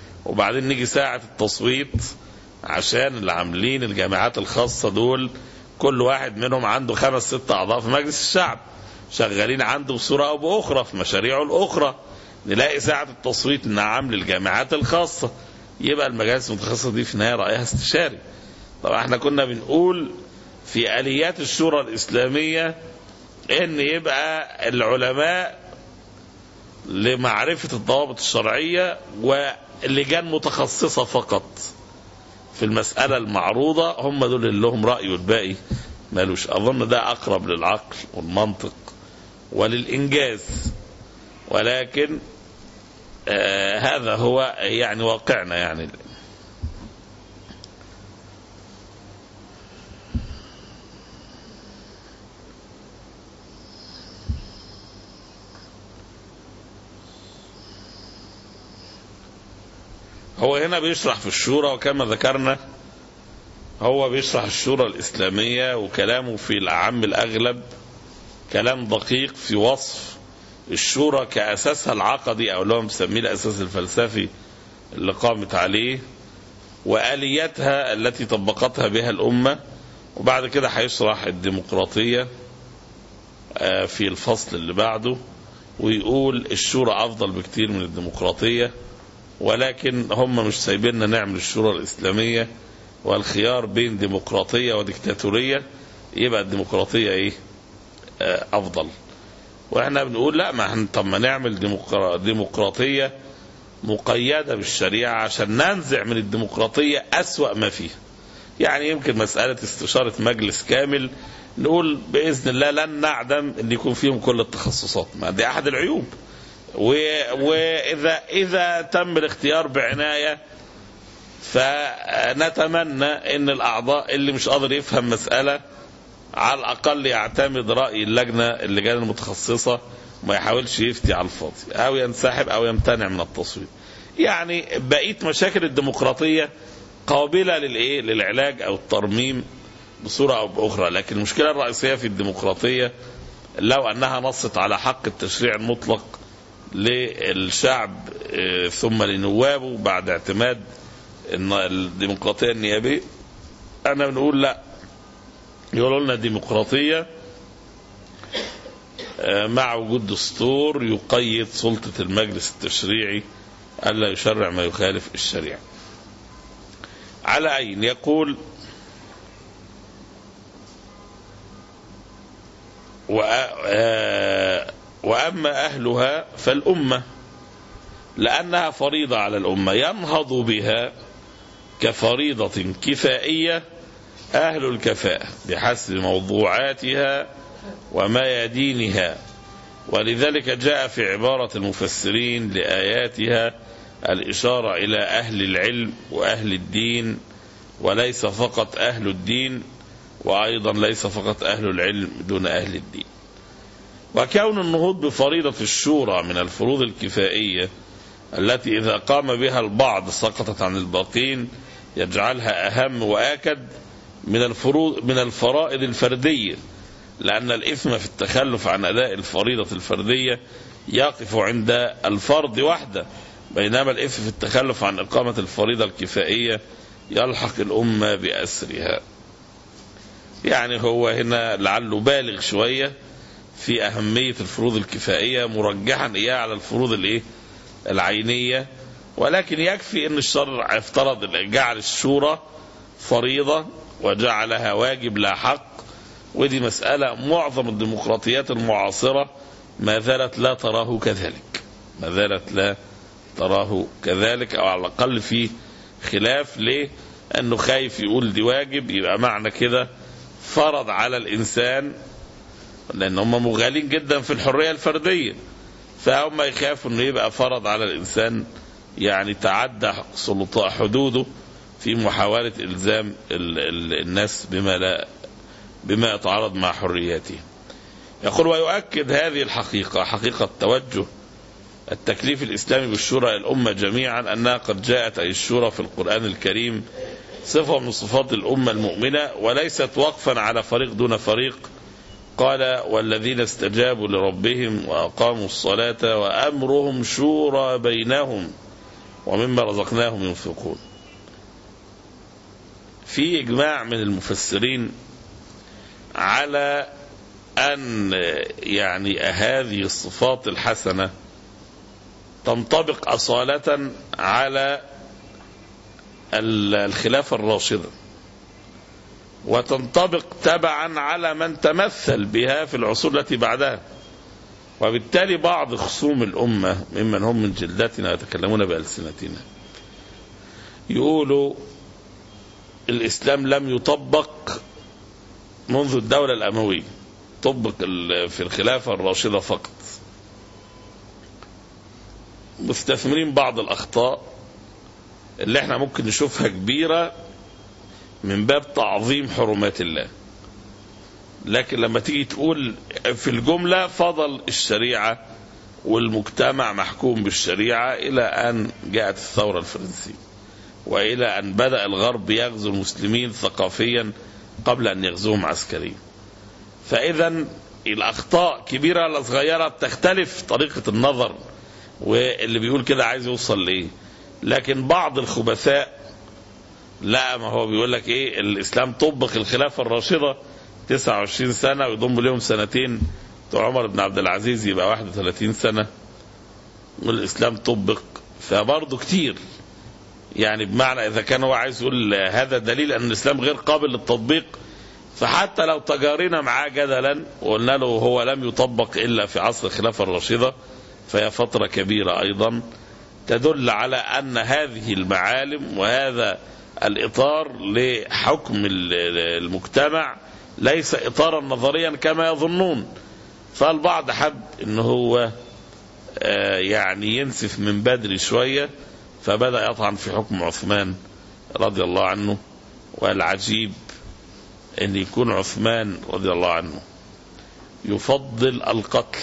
وبعدين نيجي ساعة التصويت عشان اللي عاملين الجامعات الخاصة دول كل واحد منهم عنده خمس ست أعضاء في مجلس الشعب شغالين عنده بصورة أو بأخرى في مشاريعه الأخرى نلاقي ساعة التصويت نعم للجامعات الخاصة يبقى المجالس المتخصصة دي في النهاية رأيها استشاري طبعا احنا كنا بنقول في آليات الشورى الإسلامية إن يبقى العلماء لمعرفة الضوابط الشرعية ولجان متخصصة فقط في المسألة المعروضة هم دول اللي لهم رأي والباقي مالوش أظن ده أقرب للعقل والمنطق وللإنجاز ولكن آه هذا هو يعني واقعنا يعني هو هنا بيشرح في الشورى وكما ذكرنا هو بيشرح الشورى الإسلامية وكلامه في الأعم الأغلب كلام دقيق في وصف الشورى كأساسها العقدي أو اللي هو مسميه الأساس الفلسفي اللي قامت عليه وآلياتها التي طبقتها بها الأمة وبعد كده هيشرح الديمقراطية في الفصل اللي بعده ويقول الشورى أفضل بكتير من الديمقراطية ولكن هم مش سايبيننا نعمل الشورى الإسلامية والخيار بين ديمقراطية وديكتاتورية يبقى الديمقراطية إيه آه أفضل وإحنا بنقول لا ما احنا طب ما نعمل ديمقرا... ديمقراطية مقيدة بالشريعة عشان ننزع من الديمقراطية أسوأ ما فيها يعني يمكن مسألة استشارة مجلس كامل نقول بإذن الله لن نعدم أن يكون فيهم كل التخصصات ما دي أحد العيوب وإذا إذا تم الاختيار بعناية فنتمنى ان الاعضاء اللي مش قادر يفهم مساله على الاقل يعتمد راي اللجنه اللجان المتخصصه وما يحاولش يفتي على الفاضي او ينسحب او يمتنع من التصويت يعني بقيه مشاكل الديمقراطيه قابله للايه للعلاج او الترميم بصوره او باخرى لكن المشكله الرئيسيه في الديمقراطيه لو انها نصت على حق التشريع المطلق للشعب ثم لنوابه بعد اعتماد الديمقراطيه النيابيه انا بنقول لا يقولوا لنا ديمقراطيه مع وجود دستور يقيد سلطه المجلس التشريعي الا يشرع ما يخالف الشريعه. على عين يقول واما اهلها فالامه لانها فريضه على الامه ينهض بها كفريضة كفائية أهل الكفاءة بحسب موضوعاتها وما يدينها ولذلك جاء في عبارة المفسرين لآياتها الإشارة إلى أهل العلم وأهل الدين وليس فقط أهل الدين وأيضا ليس فقط أهل العلم دون أهل الدين وكون النهوض بفريضة الشورى من الفروض الكفائية التي إذا قام بها البعض سقطت عن الباقين يجعلها أهم وآكد من الفروض من الفرائض الفردية لأن الإثم في التخلف عن أداء الفريضة الفردية يقف عند الفرد وحده بينما الإثم في التخلف عن إقامة الفريضة الكفائية يلحق الأمة بأسرها يعني هو هنا لعله بالغ شوية في أهمية الفروض الكفائية مرجحا إياه على الفروض الإيه العينية ولكن يكفي أن الشرع افترض جعل الشورى فريضة وجعلها واجب لا حق ودي مسألة معظم الديمقراطيات المعاصرة ما زالت لا تراه كذلك ما زالت لا تراه كذلك أو على الأقل في خلاف ليه أنه خايف يقول دي واجب يبقى معنى كده فرض على الإنسان لأن هم مغالين جدا في الحرية الفردية فهم يخافوا أنه يبقى فرض على الإنسان يعني تعدى سلطاء حدوده في محاولة إلزام ال ال الناس بما لا بما يتعارض مع حرياتهم يقول ويؤكد هذه الحقيقة حقيقة توجه التكليف الإسلامي بالشورى الأمة جميعا أنها قد جاءت أي الشورى في القرآن الكريم صفة من صفات الأمة المؤمنة وليست وقفا على فريق دون فريق قال والذين استجابوا لربهم وأقاموا الصلاة وأمرهم شورى بينهم ومما رزقناهم ينفقون في إجماع من المفسرين على أن يعني هذه الصفات الحسنة تنطبق أصالة على الخلافة الراشدة وتنطبق تبعا على من تمثل بها في العصور التي بعدها وبالتالي بعض خصوم الأمة ممن هم من جلدتنا يتكلمون بألسنتنا يقولوا الإسلام لم يطبق منذ الدولة الأموية طبق في الخلافة الراشدة فقط مستثمرين بعض الأخطاء اللي احنا ممكن نشوفها كبيرة من باب تعظيم حرمات الله لكن لما تيجي تقول في الجملة فضل الشريعة والمجتمع محكوم بالشريعة إلى أن جاءت الثورة الفرنسية وإلى أن بدأ الغرب يغزو المسلمين ثقافيا قبل أن يغزوهم عسكريا فإذا الأخطاء كبيرة ولا صغيرة تختلف طريقة النظر واللي بيقول كده عايز يوصل لإيه لكن بعض الخبثاء لا ما هو بيقول لك ايه الاسلام طبق الخلافه الراشده 29 سنه ويضم لهم سنتين بتوع عمر بن عبد العزيز يبقى 31 سنه والاسلام طبق فبرضه كتير يعني بمعنى اذا كان هو عايز يقول هذا دليل ان الاسلام غير قابل للتطبيق فحتى لو تجارينا معاه جدلا وقلنا له هو لم يطبق الا في عصر الخلافه الراشده فهي فتره كبيره ايضا تدل على ان هذه المعالم وهذا الاطار لحكم المجتمع ليس اطارا نظريا كما يظنون فالبعض حب ان هو يعني ينسف من بدري شويه فبدا يطعن في حكم عثمان رضي الله عنه والعجيب ان يكون عثمان رضي الله عنه يفضل القتل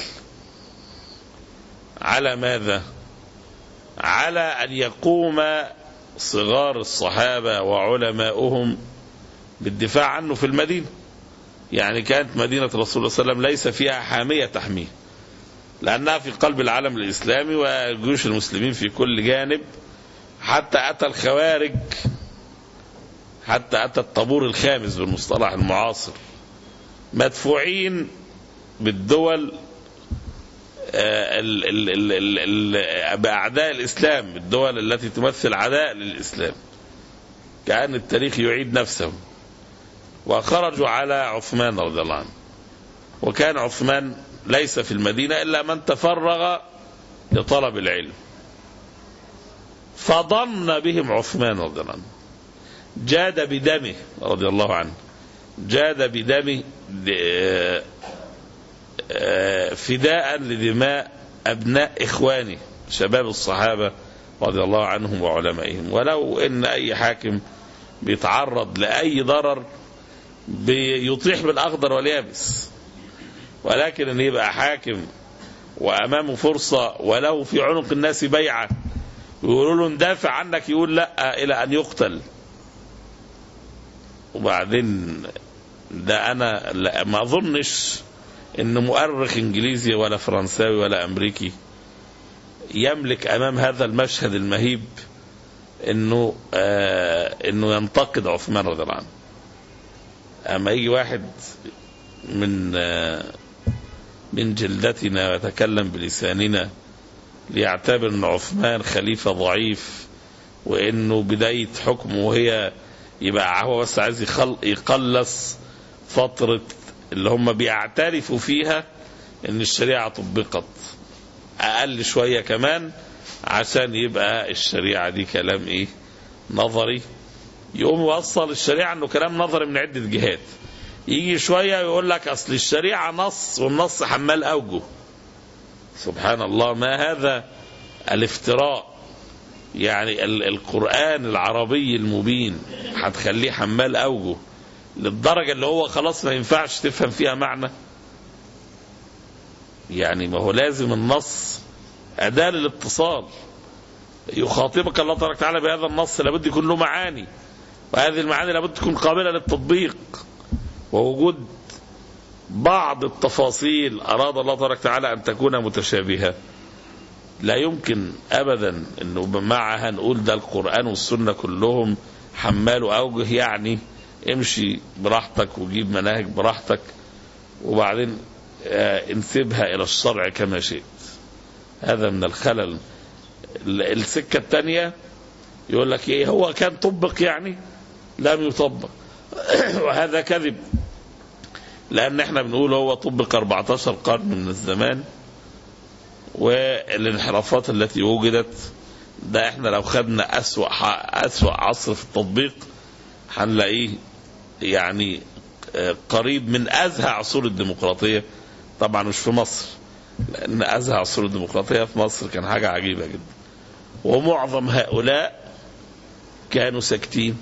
على ماذا على ان يقوم صغار الصحابه وعلماؤهم بالدفاع عنه في المدينه يعني كانت مدينه رسول الله صلى الله عليه وسلم ليس فيها حاميه تحميه لانها في قلب العالم الاسلامي وجيوش المسلمين في كل جانب حتى اتى الخوارج حتى اتى الطابور الخامس بالمصطلح المعاصر مدفوعين بالدول ال ال ال ال ال بأعداء الإسلام الدول التي تمثل عداء للإسلام كأن التاريخ يعيد نفسه وخرجوا على عثمان رضي الله عنه وكان عثمان ليس في المدينة إلا من تفرغ لطلب العلم فضن بهم عثمان رضي الله عنه جاد بدمه رضي الله عنه جاد بدمه فداء لدماء أبناء إخوانه شباب الصحابة رضي الله عنهم وعلمائهم ولو إن أي حاكم بيتعرض لأي ضرر بيطيح بالأخضر واليابس ولكن أن يبقى حاكم وأمامه فرصة ولو في عنق الناس بيعة ويقولوا له ندافع عنك يقول لا إلى أن يقتل وبعدين ده أنا لا ما أظنش ان مؤرخ انجليزي ولا فرنساوي ولا امريكي يملك امام هذا المشهد المهيب انه آه انه ينتقد عثمان رضي الله عنه اما يجي واحد من آه من جلدتنا ويتكلم بلساننا ليعتبر ان عثمان خليفه ضعيف وانه بدايه حكمه هي يبقى هو بس عايز يخل يقلص فتره اللي هم بيعترفوا فيها ان الشريعه طبقت اقل شويه كمان عشان يبقى الشريعه دي كلام ايه نظري يقوم يوصل الشريعه انه كلام نظري من عده جهات يجي شويه يقول لك اصل الشريعه نص والنص حمال اوجه سبحان الله ما هذا الافتراء يعني القران العربي المبين هتخليه حمال اوجه للدرجة اللي هو خلاص ما ينفعش تفهم فيها معنى يعني ما هو لازم النص أداة للاتصال يخاطبك الله تبارك وتعالى بهذا النص لابد يكون له معاني وهذه المعاني لابد تكون قابلة للتطبيق ووجود بعض التفاصيل أراد الله تبارك وتعالى أن تكون متشابهة لا يمكن أبدا أنه معها نقول ده القرآن والسنة كلهم حمال أوجه يعني امشي براحتك وجيب مناهج براحتك وبعدين آه، انسبها الى الشرع كما شئت هذا من الخلل ال- السكة الثانية يقول لك ايه هو كان طبق يعني لم يطبق وهذا كذب لان احنا بنقول هو طبق 14 قرن من الزمان والانحرافات التي وجدت ده احنا لو خدنا اسوأ ح- اسوأ عصر في التطبيق هنلاقيه يعني آه، قريب من ازهى عصور الديمقراطيه طبعا مش في مصر لان ازهى عصور الديمقراطيه في مصر كان حاجه عجيبه جدا ومعظم هؤلاء كانوا ساكتين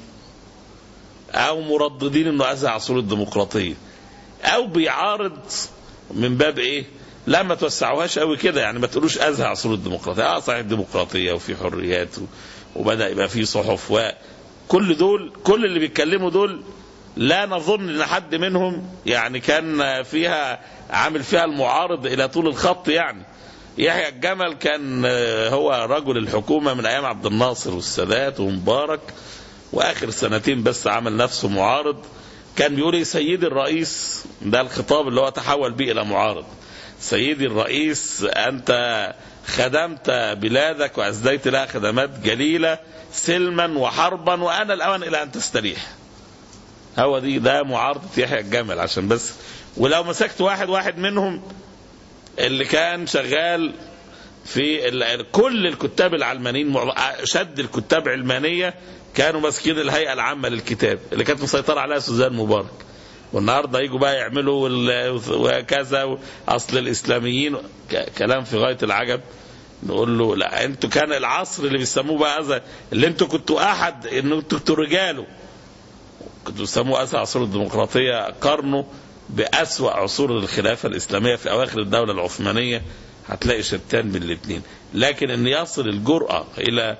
او مرددين انه ازهى عصور الديمقراطيه او بيعارض من باب ايه لا ما توسعوهاش قوي كده يعني ما تقولوش ازهى عصور الديمقراطيه اه صحيح الديمقراطيه وفي حريات و... وبدا يبقى في صحف وكل دول كل اللي بيتكلموا دول لا نظن ان حد منهم يعني كان فيها عامل فيها المعارض الى طول الخط يعني يحيى الجمل كان آه، هو رجل الحكومه من ايام عبد الناصر والسادات ومبارك واخر سنتين بس عمل نفسه معارض كان بيقول ايه سيدي الرئيس ده الخطاب اللي هو تحول به الى معارض سيدي الرئيس انت خدمت بلادك واسديت لها خدمات جليله سلما وحربا وانا الاوان الى ان تستريح هو دي ده معارضه يحيى الجمل عشان بس ولو مسكت واحد واحد منهم اللي كان شغال في ال- كل الكتاب العلمانيين مع- شد الكتاب علمانيه كانوا ماسكين الهيئه العامه للكتاب اللي كانت مسيطره عليها سوزان مبارك والنهارده يجوا بقى يعملوا وال- وكذا اصل الاسلاميين ك- كلام في غايه العجب نقول له لا انتوا كان العصر اللي بيسموه بقى هذا اللي انتوا كنتوا احد ان انتوا كنتوا رجاله كنتوا بيسموه اسى عصور الديمقراطيه قارنوا باسوا عصور الخلافه الاسلاميه في اواخر الدوله العثمانيه هتلاقي شتان بين الاثنين لكن ان يصل الجراه الى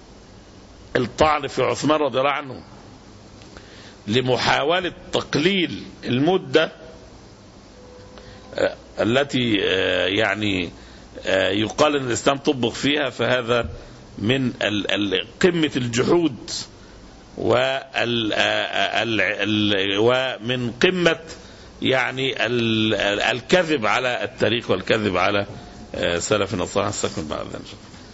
الطعن في عثمان رضي الله عنه لمحاوله تقليل المده آه، التي آه، يعني آه، يقال ان الاسلام طبق فيها فهذا من ال- ال- قمه الجحود وال ال- ال- ومن قمة يعني ال- ال- الكذب على التاريخ والكذب على آه، سلفنا الصالح استكمل بعد ذلك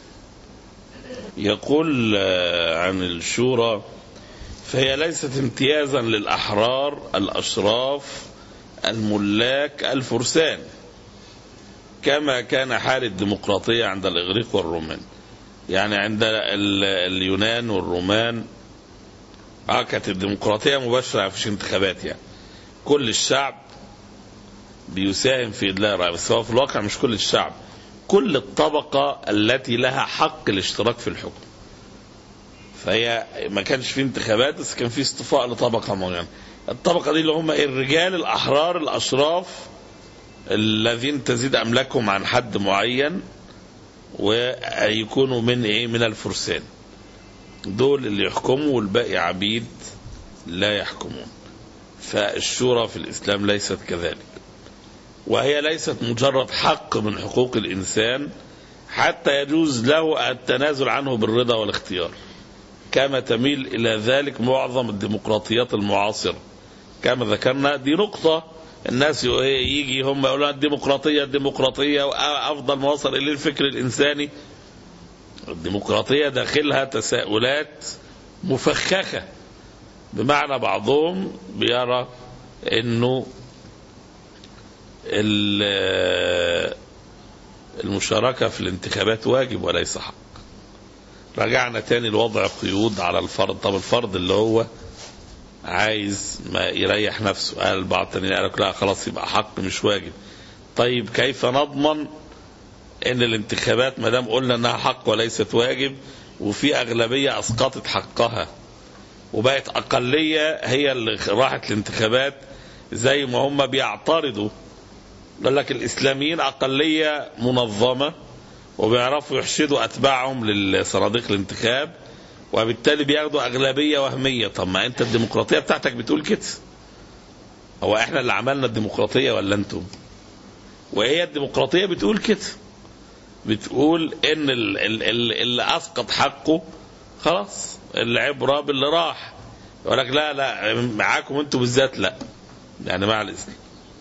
يقول آه، عن الشورى فهي ليست امتيازا للأحرار الأشراف الملاك الفرسان كما كان حال الديمقراطية عند الإغريق والرومان يعني عند ال- اليونان والرومان اه كانت الديمقراطيه مباشره مفيش انتخابات يعني كل الشعب بيساهم في ادلاء الراي بس هو في الواقع مش كل الشعب كل الطبقه التي لها حق الاشتراك في الحكم فهي ما كانش في انتخابات بس كان في اصطفاء لطبقه معينه الطبقه دي اللي هم إيه؟ الرجال الاحرار الاشراف الذين تزيد املاكهم عن حد معين ويكونوا من ايه من الفرسان دول اللي يحكموا والباقي عبيد لا يحكمون فالشورى في الإسلام ليست كذلك وهي ليست مجرد حق من حقوق الإنسان حتى يجوز له التنازل عنه بالرضا والاختيار كما تميل إلى ذلك معظم الديمقراطيات المعاصرة كما ذكرنا دي نقطة الناس يجي هم يقولون الديمقراطية الديمقراطية وأفضل ما وصل إليه الفكر الإنساني الديمقراطية داخلها تساؤلات مفخخة بمعنى بعضهم بيرى انه المشاركة في الانتخابات واجب وليس حق رجعنا تاني لوضع قيود على الفرد طب الفرد اللي هو عايز ما يريح نفسه قال بعض تاني قال لك لا خلاص يبقى حق مش واجب طيب كيف نضمن ان الانتخابات ما دام قلنا انها حق وليست واجب وفي اغلبيه اسقطت حقها وبقت اقليه هي اللي راحت الانتخابات زي ما هم بيعترضوا يقول لك الاسلاميين اقليه منظمه وبيعرفوا يحشدوا اتباعهم لصناديق الانتخاب وبالتالي بياخدوا اغلبيه وهميه طب ما انت الديمقراطيه بتاعتك بتقول كده هو احنا اللي عملنا الديمقراطيه ولا انتم وهي الديمقراطيه بتقول كده بتقول ان اللي اسقط حقه خلاص العبره باللي راح يقول لك لا لا معاكم انتوا بالذات لا يعني مع الاسلام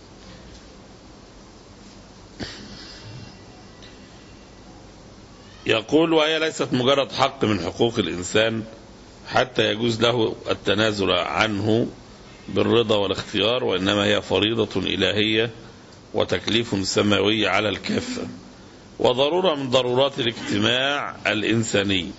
يقول وهي ليست مجرد حق من حقوق الإنسان حتى يجوز له التنازل عنه بالرضا والاختيار وإنما هي فريضة إلهية وتكليف سماوي على الكافة وضرورة من ضرورات الاجتماع الإنساني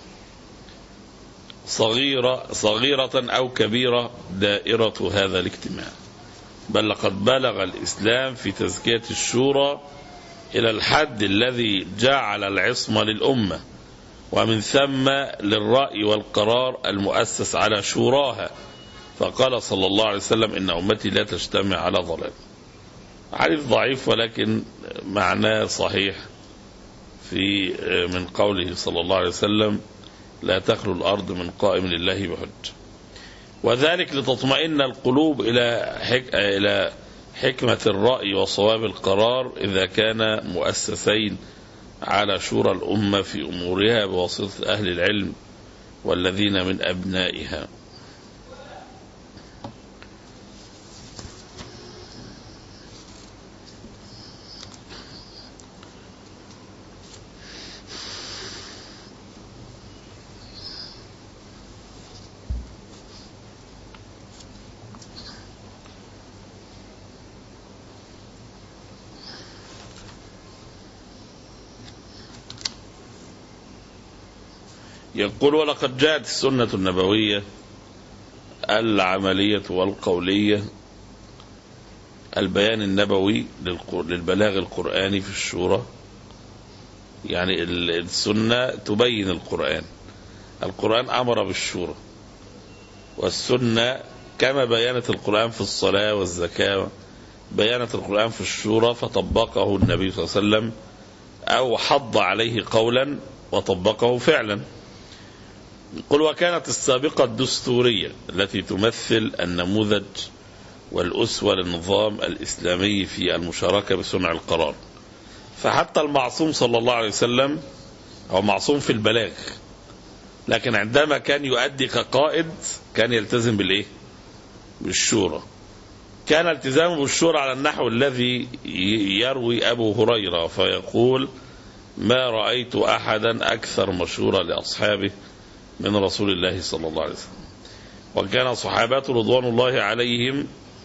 صغيرة صغيرة أو كبيرة دائرة هذا الاجتماع بل لقد بلغ الإسلام في تزكية الشورى إلى الحد الذي جعل العصمة للأمة ومن ثم للرأي والقرار المؤسس على شوراها فقال صلى الله عليه وسلم إن أمتي لا تجتمع على ضلال حديث ضعيف ولكن معناه صحيح في من قوله صلى الله عليه وسلم لا تخلو الأرض من قائم لله بحج وذلك لتطمئن القلوب إلى حك... إلى حكمة الرأي وصواب القرار إذا كان مؤسسين على شورى الأمة في أمورها بواسطة أهل العلم والذين من أبنائها يقول ولقد جاءت السنة النبوية العملية والقولية البيان النبوي للبلاغ القرآني في الشورى يعني السنة تبين القرآن القرآن أمر بالشورى والسنة كما بيانت القرآن في الصلاة والزكاة بيانت القرآن في الشورى فطبقه النبي صلى الله عليه وسلم أو حض عليه قولا وطبقه فعلا قل وكانت السابقة الدستورية التي تمثل النموذج والأسوة للنظام الإسلامي في المشاركة بصنع القرار فحتى المعصوم صلى الله عليه وسلم هو معصوم في البلاغ لكن عندما كان يؤدي كقائد كان يلتزم بالإيه بالشورى كان التزامه بالشورى على النحو الذي يروي أبو هريرة فيقول ما رأيت أحدا أكثر مشورة لأصحابه من رسول الله صلى الله عليه وسلم وكان صحابته رضوان الله عليهم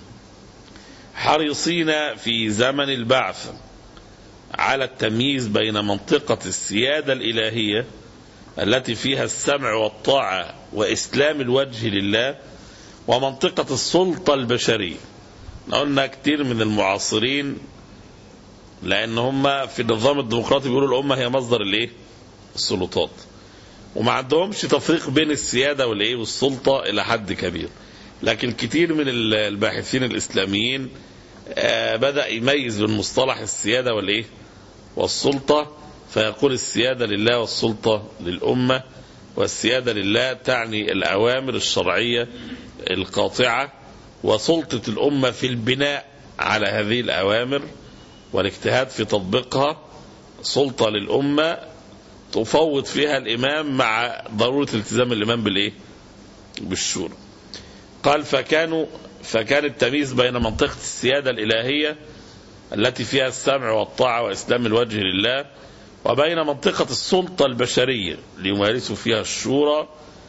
حريصين في زمن البعث على التمييز بين منطقة السيادة الإلهية التي فيها السمع والطاعة وإسلام الوجه لله ومنطقة السلطة البشرية قلنا كتير من المعاصرين لأن هم في النظام الديمقراطي بيقولوا الأمة هي مصدر الإيه؟ السلطات وما عندهمش تفريق بين السيادة والايه والسلطة إلى حد كبير لكن كتير من الباحثين الإسلاميين آه بدأ يميز بين مصطلح السيادة والايه والسلطة فيقول السيادة لله والسلطة للأمة والسيادة لله تعني الأوامر الشرعية القاطعة وسلطة الأمة في البناء على هذه الأوامر والاجتهاد في تطبيقها سلطة للأمة تفوض فيها الإمام مع ضرورة التزام الإمام بالإيه؟ بالشورى. قال فكانوا فكان التمييز بين منطقة السيادة الإلهية التي فيها السمع والطاعة وإسلام الوجه لله وبين منطقة السلطة البشرية ليمارسوا فيها الشورى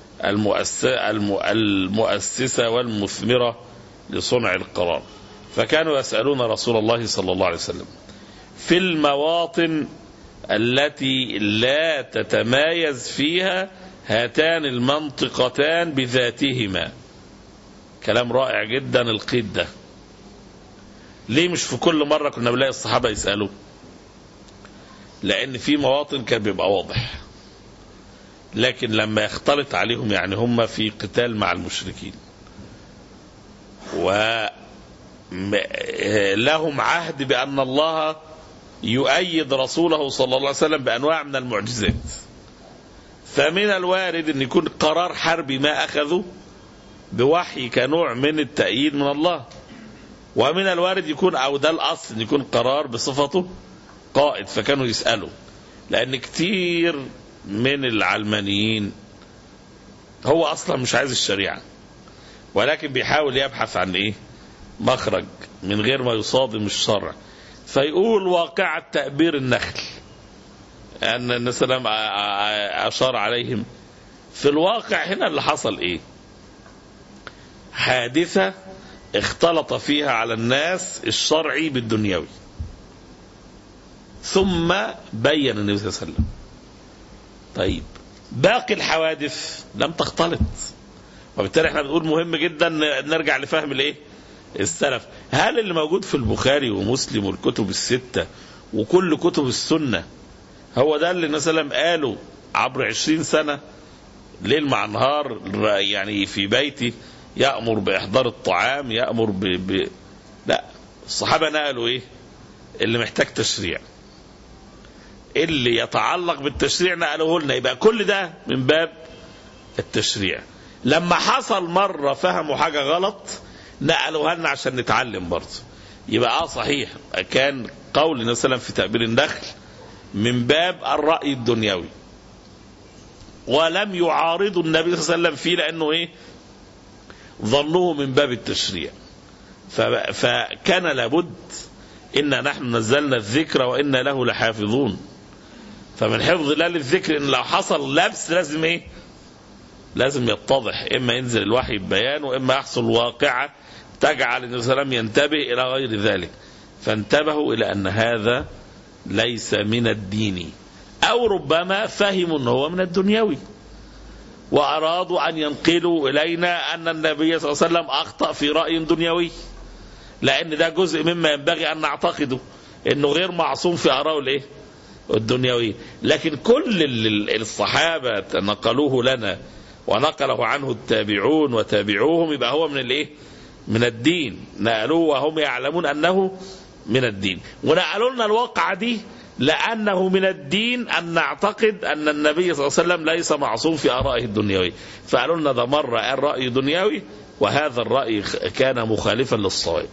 المؤسسة والمثمرة لصنع القرار فكانوا يسألون رسول الله صلى الله عليه وسلم في المواطن التي لا تتمايز فيها هاتان المنطقتان بذاتهما كلام رائع جدا القيد ده ليه مش في كل مرة كنا بنلاقي الصحابة يسألوا لأن في مواطن كان بيبقى واضح لكن لما يختلط عليهم يعني هم في قتال مع المشركين ولهم عهد بأن الله يؤيد رسوله صلى الله عليه وسلم بانواع من المعجزات. فمن الوارد ان يكون قرار حربي ما اخذه بوحي كنوع من التأييد من الله. ومن الوارد يكون او ده الاصل ان يكون قرار بصفته قائد فكانوا يسالوا. لان كتير من العلمانيين هو اصلا مش عايز الشريعه. ولكن بيحاول يبحث عن ايه مخرج من غير ما يصادم الشرع فيقول واقعة تأبير النخل أن النبي صلى الله عليه وسلم أشار عليهم في الواقع هنا اللي حصل إيه حادثة اختلط فيها على الناس الشرعي بالدنيوي ثم بين النبي صلى الله عليه وسلم طيب باقي الحوادث لم تختلط وبالتالي احنا بنقول مهم جدا نرجع لفهم الايه السلف هل اللي موجود في البخاري ومسلم والكتب الستة وكل كتب السنة هو ده اللي مثلا قاله عبر عشرين سنة ليل مع نهار يعني في بيتي يأمر بإحضار الطعام يأمر ب... ب... لا الصحابة نقلوا إيه اللي محتاج تشريع اللي يتعلق بالتشريع نقلوه لنا يبقى كل ده من باب التشريع لما حصل مرة فهموا حاجة غلط نقلوها لنا عشان نتعلم برضه يبقى اه صحيح كان قول النبي صلى الله عليه وسلم في تأبير النخل من باب الرأي الدنيوي ولم يعارضوا النبي صلى الله عليه وسلم فيه لأنه إيه ظنوه من باب التشريع فكان لابد إنا نحن نزلنا الذكر وإنا له لحافظون فمن حفظ الله للذكر إن لو حصل لبس لازم إيه لازم يتضح إما ينزل الوحي ببيان وإما يحصل واقعة تجعل النبي صلى الله عليه وسلم ينتبه إلى غير ذلك فانتبهوا إلى أن هذا ليس من الدين أو ربما فهموا أنه هو من الدنيوي وأرادوا أن ينقلوا إلينا أن النبي صلى الله عليه وسلم أخطأ في رأي دنيوي لأن ده جزء مما ينبغي أن نعتقده أنه غير معصوم في آرائه الإيه؟ الدنيوية لكن كل الصحابة نقلوه لنا ونقله عنه التابعون وتابعوهم يبقى هو من الإيه؟ من الدين نقلوه وهم يعلمون أنه من الدين ونقلوا لنا الواقعة دي لأنه من الدين أن نعتقد أن النبي صلى الله عليه وسلم ليس معصوم في آرائه الدنيوية فقالوا لنا ده مرة قال رأي دنيوي وهذا الرأي كان مخالفا للصواب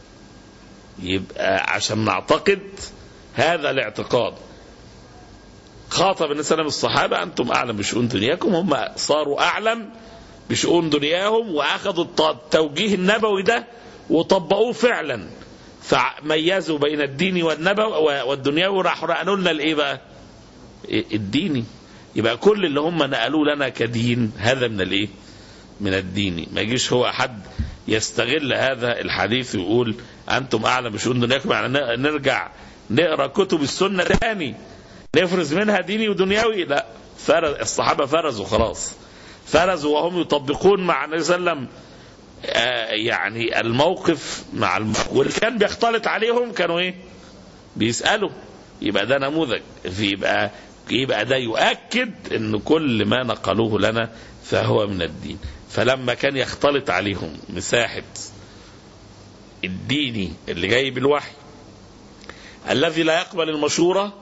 يبقى عشان نعتقد هذا الاعتقاد خاطب النبي صلى الله عليه وسلم الصحابة أنتم أعلم بشؤون دنياكم هم صاروا أعلم بشؤون دنياهم وأخذوا التوجيه النبوي ده وطبقوه فعلا فميزوا بين الدين والنبوي والدنيوي راحوا نقلوا لنا الايه بقى؟ الديني يبقى كل اللي هم نقلوه لنا كدين هذا من الايه؟ من الدين ما يجيش هو حد يستغل هذا الحديث ويقول انتم اعلم بشؤون دنياكم يعني نرجع نقرا كتب السنه تاني نفرز منها ديني ودنيوي لا فرز الصحابه فرزوا خلاص فرزوا وهم يطبقون مع النبي صلى الله عليه وسلم يعني الموقف مع الموقف واللي كان بيختلط عليهم كانوا ايه بيسألوا يبقى ده نموذج في يبقى يبقى ده يؤكد ان كل ما نقلوه لنا فهو من الدين فلما كان يختلط عليهم مساحة الديني اللي جاي بالوحي الذي لا يقبل المشورة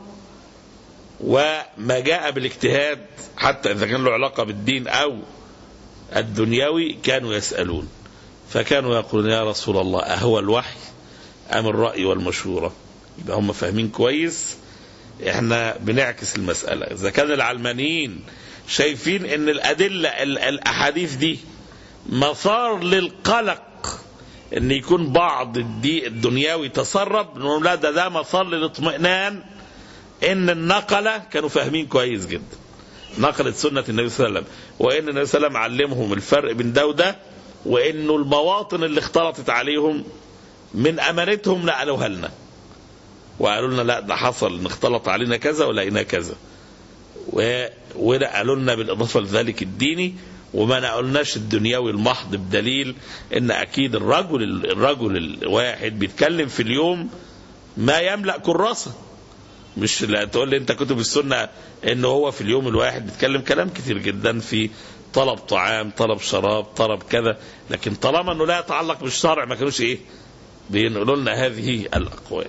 وما جاء بالاجتهاد حتى إذا كان له علاقة بالدين أو الدنيوي كانوا يسألون فكانوا يقولون يا رسول الله أهو الوحي أم الرأي والمشورة يبقى هم فاهمين كويس احنا بنعكس المسألة إذا كان العلمانيين شايفين ان الأدلة الأحاديث دي مثار للقلق ان يكون بعض الدي الدنيوي تسرب نقول لا ده ده مثار للاطمئنان ان النقلة كانوا فاهمين كويس جدا نقلت سنة النبي صلى الله عليه وسلم وان النبي صلى الله عليه وسلم علمهم الفرق بين ده وده وانه المواطن اللي اختلطت عليهم من امانتهم نقلوها لنا وقالوا لنا لا ده حصل ان اختلط علينا كذا ولقينا كذا ونقلوا لنا بالاضافه لذلك الديني وما نقلناش الدنيوي المحض بدليل ان اكيد الرجل الرجل الواحد بيتكلم في اليوم ما يملا كراسه مش لا تقول لي انت كتب السنه ان هو في اليوم الواحد بيتكلم كلام كتير جدا في طلب طعام طلب شراب طلب كذا لكن طالما انه لا يتعلق بالشرع ما كانوش ايه بينقلوا لنا هذه الاقوال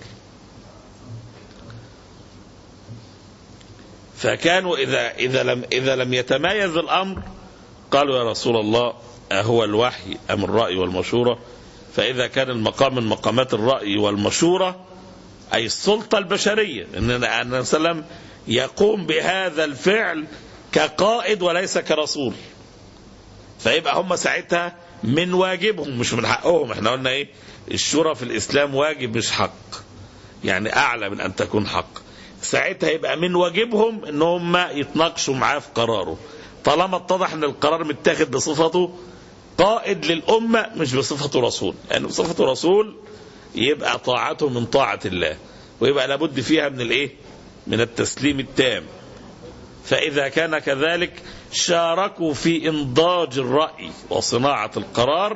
فكانوا اذا اذا لم اذا لم يتمايز الامر قالوا يا رسول الله أهو الوحي ام الراي والمشوره فاذا كان المقام من مقامات الراي والمشوره اي السلطه البشريه ان النبي صلى الله عليه وسلم يقوم بهذا الفعل كقائد وليس كرسول فيبقى هم ساعتها من واجبهم مش من حقهم احنا قلنا ايه الشورى في الاسلام واجب مش حق يعني اعلى من ان تكون حق ساعتها يبقى من واجبهم ان هم يتناقشوا معاه في قراره طالما اتضح ان القرار متاخد بصفته قائد للامه مش بصفته رسول لان يعني بصفته رسول يبقى طاعته من طاعه الله ويبقى لابد فيها من الايه من التسليم التام فاذا كان كذلك شاركوا في انضاج الراي وصناعه القرار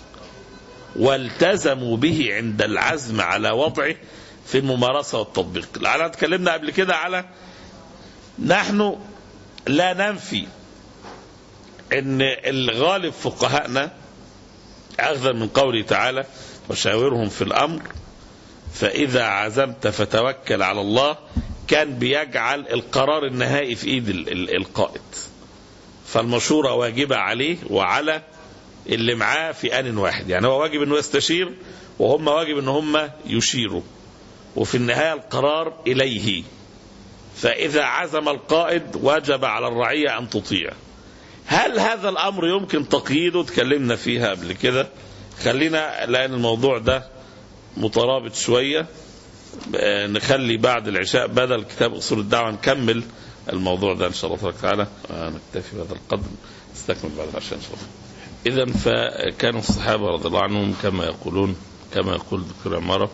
والتزموا به عند العزم على وضعه في الممارسه والتطبيق لعل اتكلمنا قبل كده على نحن لا ننفي ان الغالب فقهائنا اخذا من قوله تعالى وشاورهم في الامر فاذا عزمت فتوكل على الله كان بيجعل القرار النهائي في ايد القائد فالمشورة واجبة عليه وعلى اللي معاه في آن واحد يعني هو واجب انه يستشير وهم واجب ان هم يشيروا وفي النهاية القرار إليه فإذا عزم القائد وجب على الرعية أن تطيع هل هذا الأمر يمكن تقييده تكلمنا فيها قبل كده خلينا لأن الموضوع ده مترابط شوية نخلي بعد العشاء بدل كتاب أصول الدعوة نكمل الموضوع ده إن شاء الله تبارك وتعالى نكتفي بهذا القدر نستكمل بعد العشاء إن شاء الله إذا فكانوا الصحابة رضي الله عنهم كما يقولون كما يقول دكتور عمارة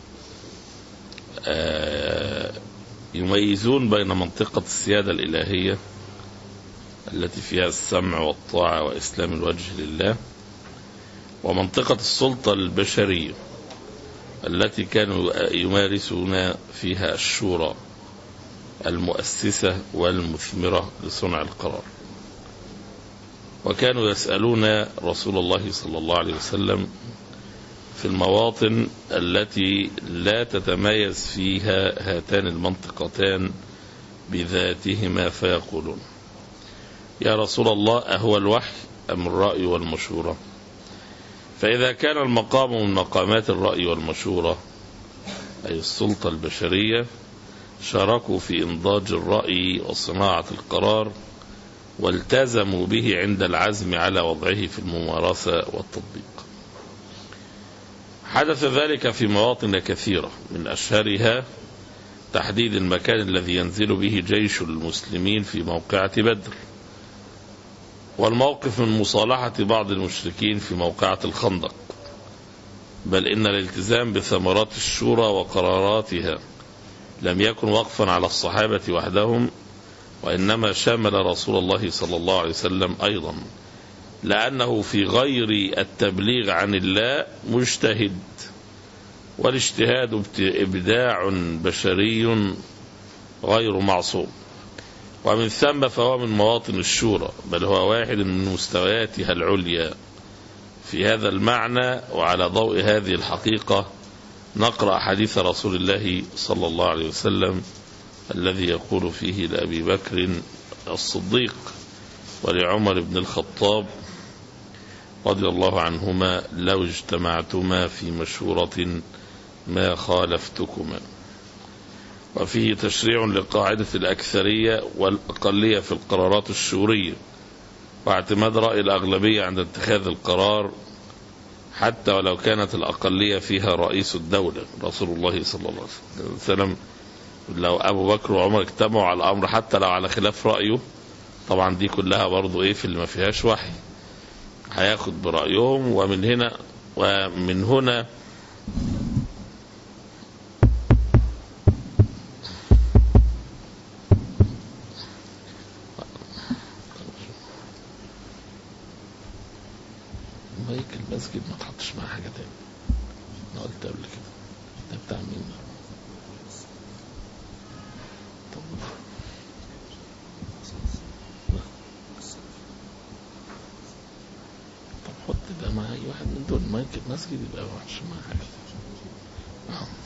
يميزون بين منطقة السيادة الإلهية التي فيها السمع والطاعة وإسلام الوجه لله ومنطقة السلطة البشرية التي كانوا يمارسون فيها الشورى المؤسسة والمثمرة لصنع القرار وكانوا يسألون رسول الله صلى الله عليه وسلم في المواطن التي لا تتميز فيها هاتان المنطقتان بذاتهما فيقولون يا رسول الله أهو الوحي أم الرأي والمشورة فإذا كان المقام من مقامات الرأي والمشورة أي السلطة البشرية شاركوا في إنضاج الرأي وصناعة القرار والتزموا به عند العزم على وضعه في الممارسة والتطبيق حدث ذلك في مواطن كثيرة من أشهرها تحديد المكان الذي ينزل به جيش المسلمين في موقعة بدر والموقف من مصالحة بعض المشركين في موقعة الخندق بل إن الالتزام بثمرات الشورى وقراراتها لم يكن وقفا على الصحابة وحدهم وإنما شمل رسول الله صلى الله عليه وسلم أيضا لأنه في غير التبليغ عن الله مجتهد والاجتهاد إبداع بشري غير معصوم ومن ثم فهو من مواطن الشورى بل هو واحد من مستوياتها العليا في هذا المعنى وعلى ضوء هذه الحقيقة نقرأ حديث رسول الله صلى الله عليه وسلم الذي يقول فيه لأبي بكر الصديق ولعمر بن الخطاب رضي الله عنهما لو اجتمعتما في مشورة ما خالفتكما وفيه تشريع لقاعدة الأكثرية والأقلية في القرارات الشورية واعتماد رأي الأغلبية عند اتخاذ القرار حتى ولو كانت الأقلية فيها رئيس الدولة رسول الله صلى الله عليه وسلم لو أبو بكر وعمر اجتمعوا على الأمر حتى لو على خلاف رأيه طبعا دي كلها برضو إيه في اللي ما فيهاش وحي هياخد برأيهم ومن هنا ومن هنا مايك المسجد ما تحطش معاه حاجة تاني انا قلت قبل كده ده بتاع مين ده؟ طب طب حط ده مع اي واحد من دول مايك المسجد يبقى ما تحطش معاه حاجة تاني آه.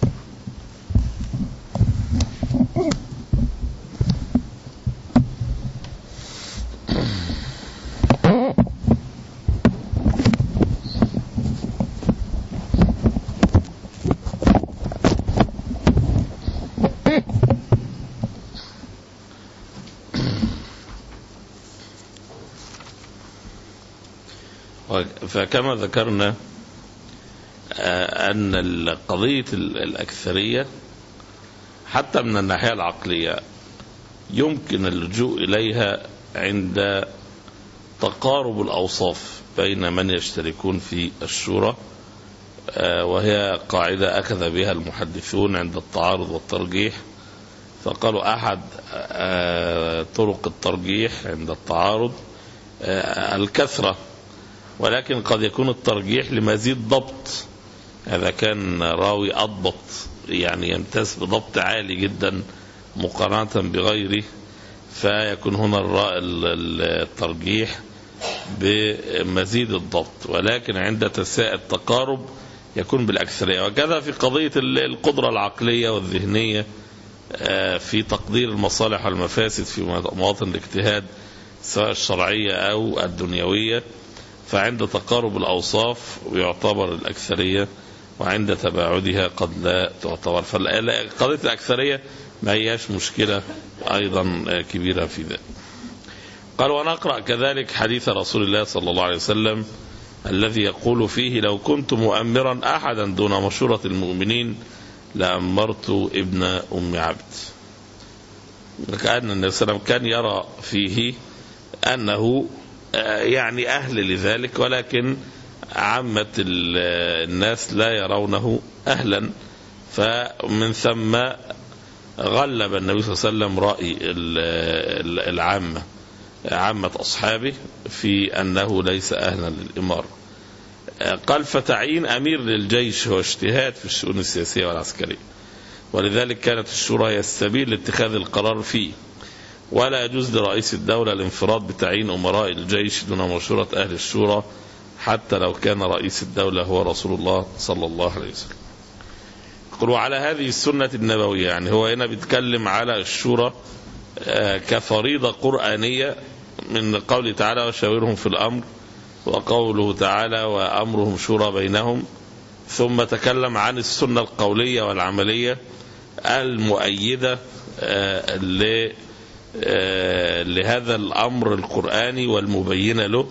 فكما ذكرنا آه، أن قضية الأكثرية حتى من الناحية العقلية يمكن اللجوء إليها عند تقارب الأوصاف بين من يشتركون في الشورى آه، وهي قاعدة أخذ بها المحدثون عند التعارض والترجيح فقالوا أحد آه، طرق الترجيح عند التعارض آه، الكثرة ولكن قد يكون الترجيح لمزيد ضبط إذا كان راوي أضبط يعني يمتاز بضبط عالي جدا مقارنة بغيره فيكون هنا الترجيح بمزيد الضبط ولكن عند تساء التقارب يكون بالأكثرية وكذا في قضية القدرة العقلية والذهنية آه، في تقدير المصالح والمفاسد في مواطن الاجتهاد سواء الشرعية أو الدنيوية فعند تقارب الأوصاف يعتبر الأكثرية وعند تباعدها قد لا تعتبر فقضية الأكثرية ما هياش مشكلة أيضا كبيرة في ذلك قال ونقرأ كذلك حديث رسول الله صلى الله عليه وسلم الذي يقول فيه لو كنت مؤمرا أحدا دون مشورة المؤمنين لأمرت ابن أم عبد كأن النبي صلى الله عليه وسلم كان يرى فيه أنه آه، يعني أهل لذلك ولكن عامة الناس لا يرونه أهلا فمن ثم غلب النبي صلى الله عليه وسلم رأي العامة عامة أصحابه في أنه ليس أهلا للإمارة قال فتعيين أمير للجيش هو اجتهاد في الشؤون السياسية والعسكرية ولذلك كانت الشورى هي السبيل لاتخاذ القرار فيه ولا يجوز لرئيس الدولة الانفراد بتعيين أمراء الجيش دون مشورة أهل الشورى حتى لو كان رئيس الدولة هو رسول الله صلى الله عليه وسلم يقول على هذه السنة النبوية يعني هو هنا بيتكلم على الشورى آه، كفريضة قرآنية من قوله تعالى وشاورهم في الأمر وقوله تعالى وأمرهم شورى بينهم ثم تكلم عن السنة القولية والعملية المؤيدة آه، آه، لهذا الأمر القرآني والمبينة له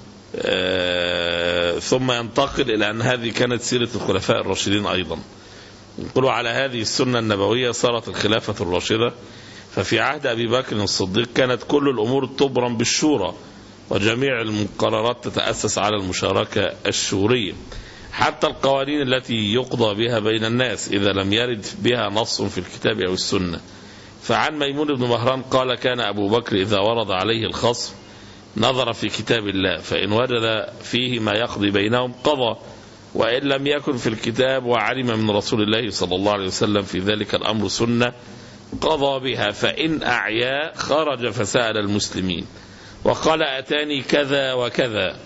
ثم ينتقل إلى أن هذه كانت سيرة الخلفاء الراشدين أيضا يقولوا على هذه السنة النبوية صارت الخلافة الراشدة ففي عهد أبي بكر الصديق كانت كل الأمور تبرم بالشورى وجميع المقررات تتأسس على المشاركة الشورية حتى القوانين التي يقضى بها بين الناس إذا لم يرد بها نص في الكتاب أو السنة فعن ميمون بن مهران قال كان أبو بكر إذا ورد عليه الخصم نظر في كتاب الله فإن وجد فيه ما يقضي بينهم قضى وإن لم يكن في الكتاب وعلم من رسول الله صلى الله عليه وسلم في ذلك الأمر سنة قضى بها فإن أعيا خرج فسأل المسلمين وقال أتاني كذا وكذا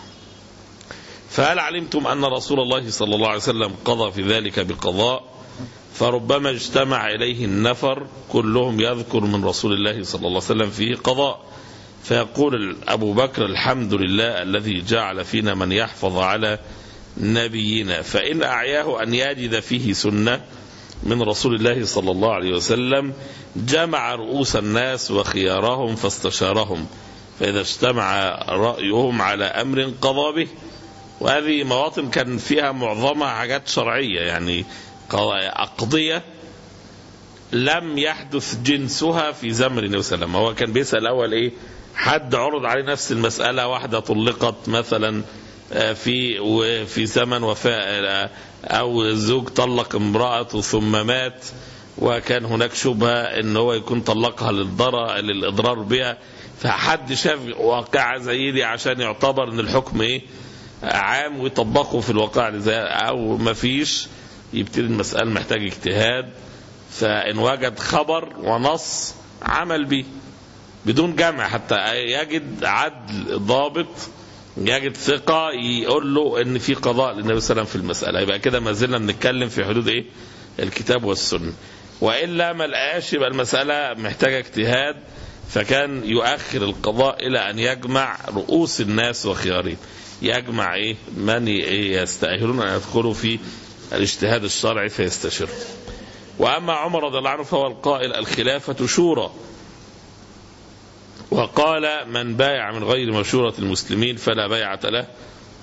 فهل علمتم أن رسول الله صلى الله عليه وسلم قضى في ذلك بقضاء فربما اجتمع إليه النفر كلهم يذكر من رسول الله صلى الله عليه وسلم فيه قضاء فيقول أبو بكر الحمد لله الذي جعل فينا من يحفظ على نبينا فإن أعياه أن يجد فيه سنة من رسول الله صلى الله عليه وسلم جمع رؤوس الناس وخيارهم فاستشارهم فإذا اجتمع رأيهم على أمر قضى به وهذه مواطن كان فيها معظمها حاجات شرعية يعني أقضية لم يحدث جنسها في زمن النبي صلى الله عليه وسلم هو كان بيسأل الأول إيه حد عرض عليه نفس المسألة واحدة طلقت مثلا آه، في في زمن وفاة آه، أو الزوج طلق امرأته ثم مات وكان هناك شبهة ان هو يكون طلقها للضرر للإضرار بها فحد شاف واقعة زي دي عشان يعتبر ان الحكم ايه عام ويطبقه في الواقع زي او ما فيش يبتدي المسألة محتاج اجتهاد فإن وجد خبر ونص عمل به بدون جمع حتى يجد عدل ضابط يجد ثقة يقول له ان في قضاء للنبي صلى الله عليه وسلم في المسألة يبقى كده ما زلنا بنتكلم في حدود ايه الكتاب والسنة وإلا ما لقاش يبقى المسألة محتاجة اجتهاد فكان يؤخر القضاء إلى أن يجمع رؤوس الناس وخيارهم يجمع إيه من يستأهلون أن يدخلوا في الاجتهاد الشرعي فيستشر وأما عمر رضي الله عنه فهو القائل الخلافة شورى وقال من بايع من غير مشورة المسلمين فلا بيعة له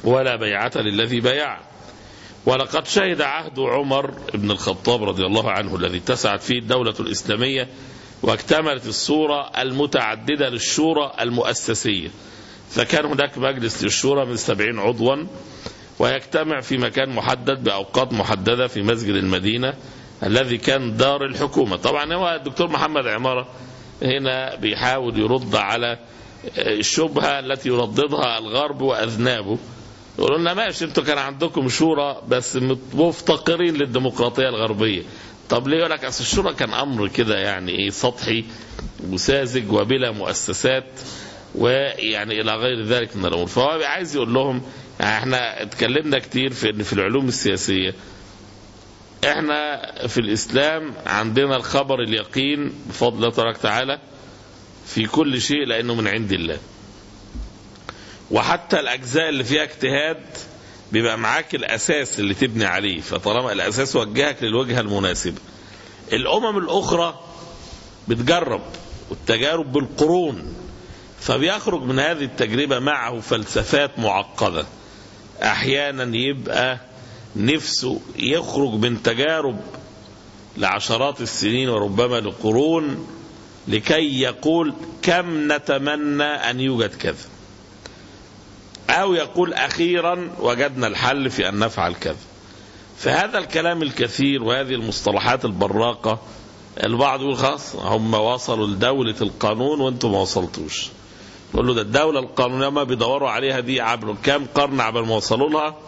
ولا بيعة للذي بايع ولقد شهد عهد عمر بن الخطاب رضي الله عنه الذي اتسعت فيه الدولة الإسلامية واكتملت الصورة المتعددة للشورى المؤسسية فكان هناك مجلس للشورى من سبعين عضوا ويجتمع في مكان محدد بأوقات محددة في مسجد المدينة الذي كان دار الحكومة طبعا هو الدكتور محمد عمارة هنا بيحاول يرد على الشبهة التي يرددها الغرب وأذنابه يقولوا لنا ماشي انتوا كان عندكم شورى بس مفتقرين للديمقراطية الغربية طب ليه يقول لك اصل الشورى كان امر كده يعني ايه سطحي وساذج وبلا مؤسسات ويعني الى غير ذلك من الامور فهو عايز يقول لهم يعني احنا اتكلمنا كتير في ان في العلوم السياسيه احنا في الاسلام عندنا الخبر اليقين بفضل الله تبارك وتعالى في كل شيء لانه من عند الله وحتى الاجزاء اللي فيها اجتهاد بيبقى معاك الاساس اللي تبني عليه فطالما الاساس وجهك للوجهه المناسبه الامم الاخرى بتجرب والتجارب بالقرون فبيخرج من هذه التجربه معه فلسفات معقده احيانا يبقى نفسه يخرج من تجارب لعشرات السنين وربما لقرون لكي يقول كم نتمنى ان يوجد كذا أو يقول أخيرا وجدنا الحل في أن نفعل كذا فهذا الكلام الكثير وهذه المصطلحات البراقة البعض يقول خلاص هم وصلوا لدولة القانون وانتم ما وصلتوش نقول له ده الدولة القانونية ما بيدوروا عليها دي عبر كام قرن عبر ما وصلوا لها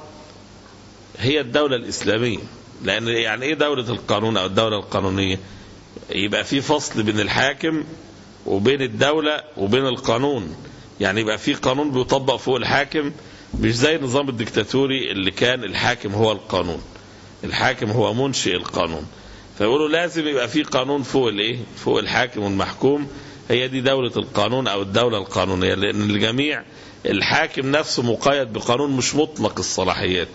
هي الدولة الإسلامية لأن يعني إيه دولة القانون أو الدولة القانونية يبقى في فصل بين الحاكم وبين الدولة وبين القانون يعني يبقى في قانون بيطبق فوق الحاكم مش زي النظام الدكتاتوري اللي كان الحاكم هو القانون الحاكم هو منشئ القانون فيقولوا لازم يبقى في قانون فوق الايه فوق الحاكم والمحكوم هي دي دولة القانون او الدولة القانونية لان الجميع الحاكم نفسه مقيد بقانون مش مطلق الصلاحيات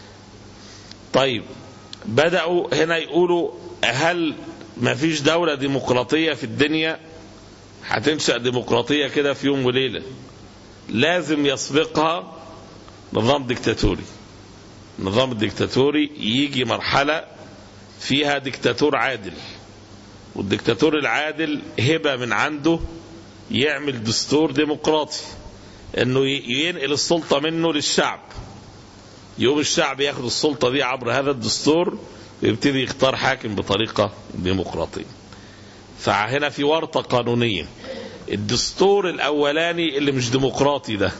طيب بدأوا هنا يقولوا هل ما فيش دولة ديمقراطية في الدنيا هتنشأ ديمقراطية كده في يوم وليلة لازم يسبقها نظام ديكتاتوري النظام الديكتاتوري يجي مرحلة فيها ديكتاتور عادل والديكتاتور العادل هبة من عنده يعمل دستور ديمقراطي انه ينقل السلطة منه للشعب يوم الشعب ياخد السلطة دي عبر هذا الدستور ويبتدي يختار حاكم بطريقة ديمقراطية فهنا في ورطة قانونية الدستور الأولاني اللي مش ديمقراطي ده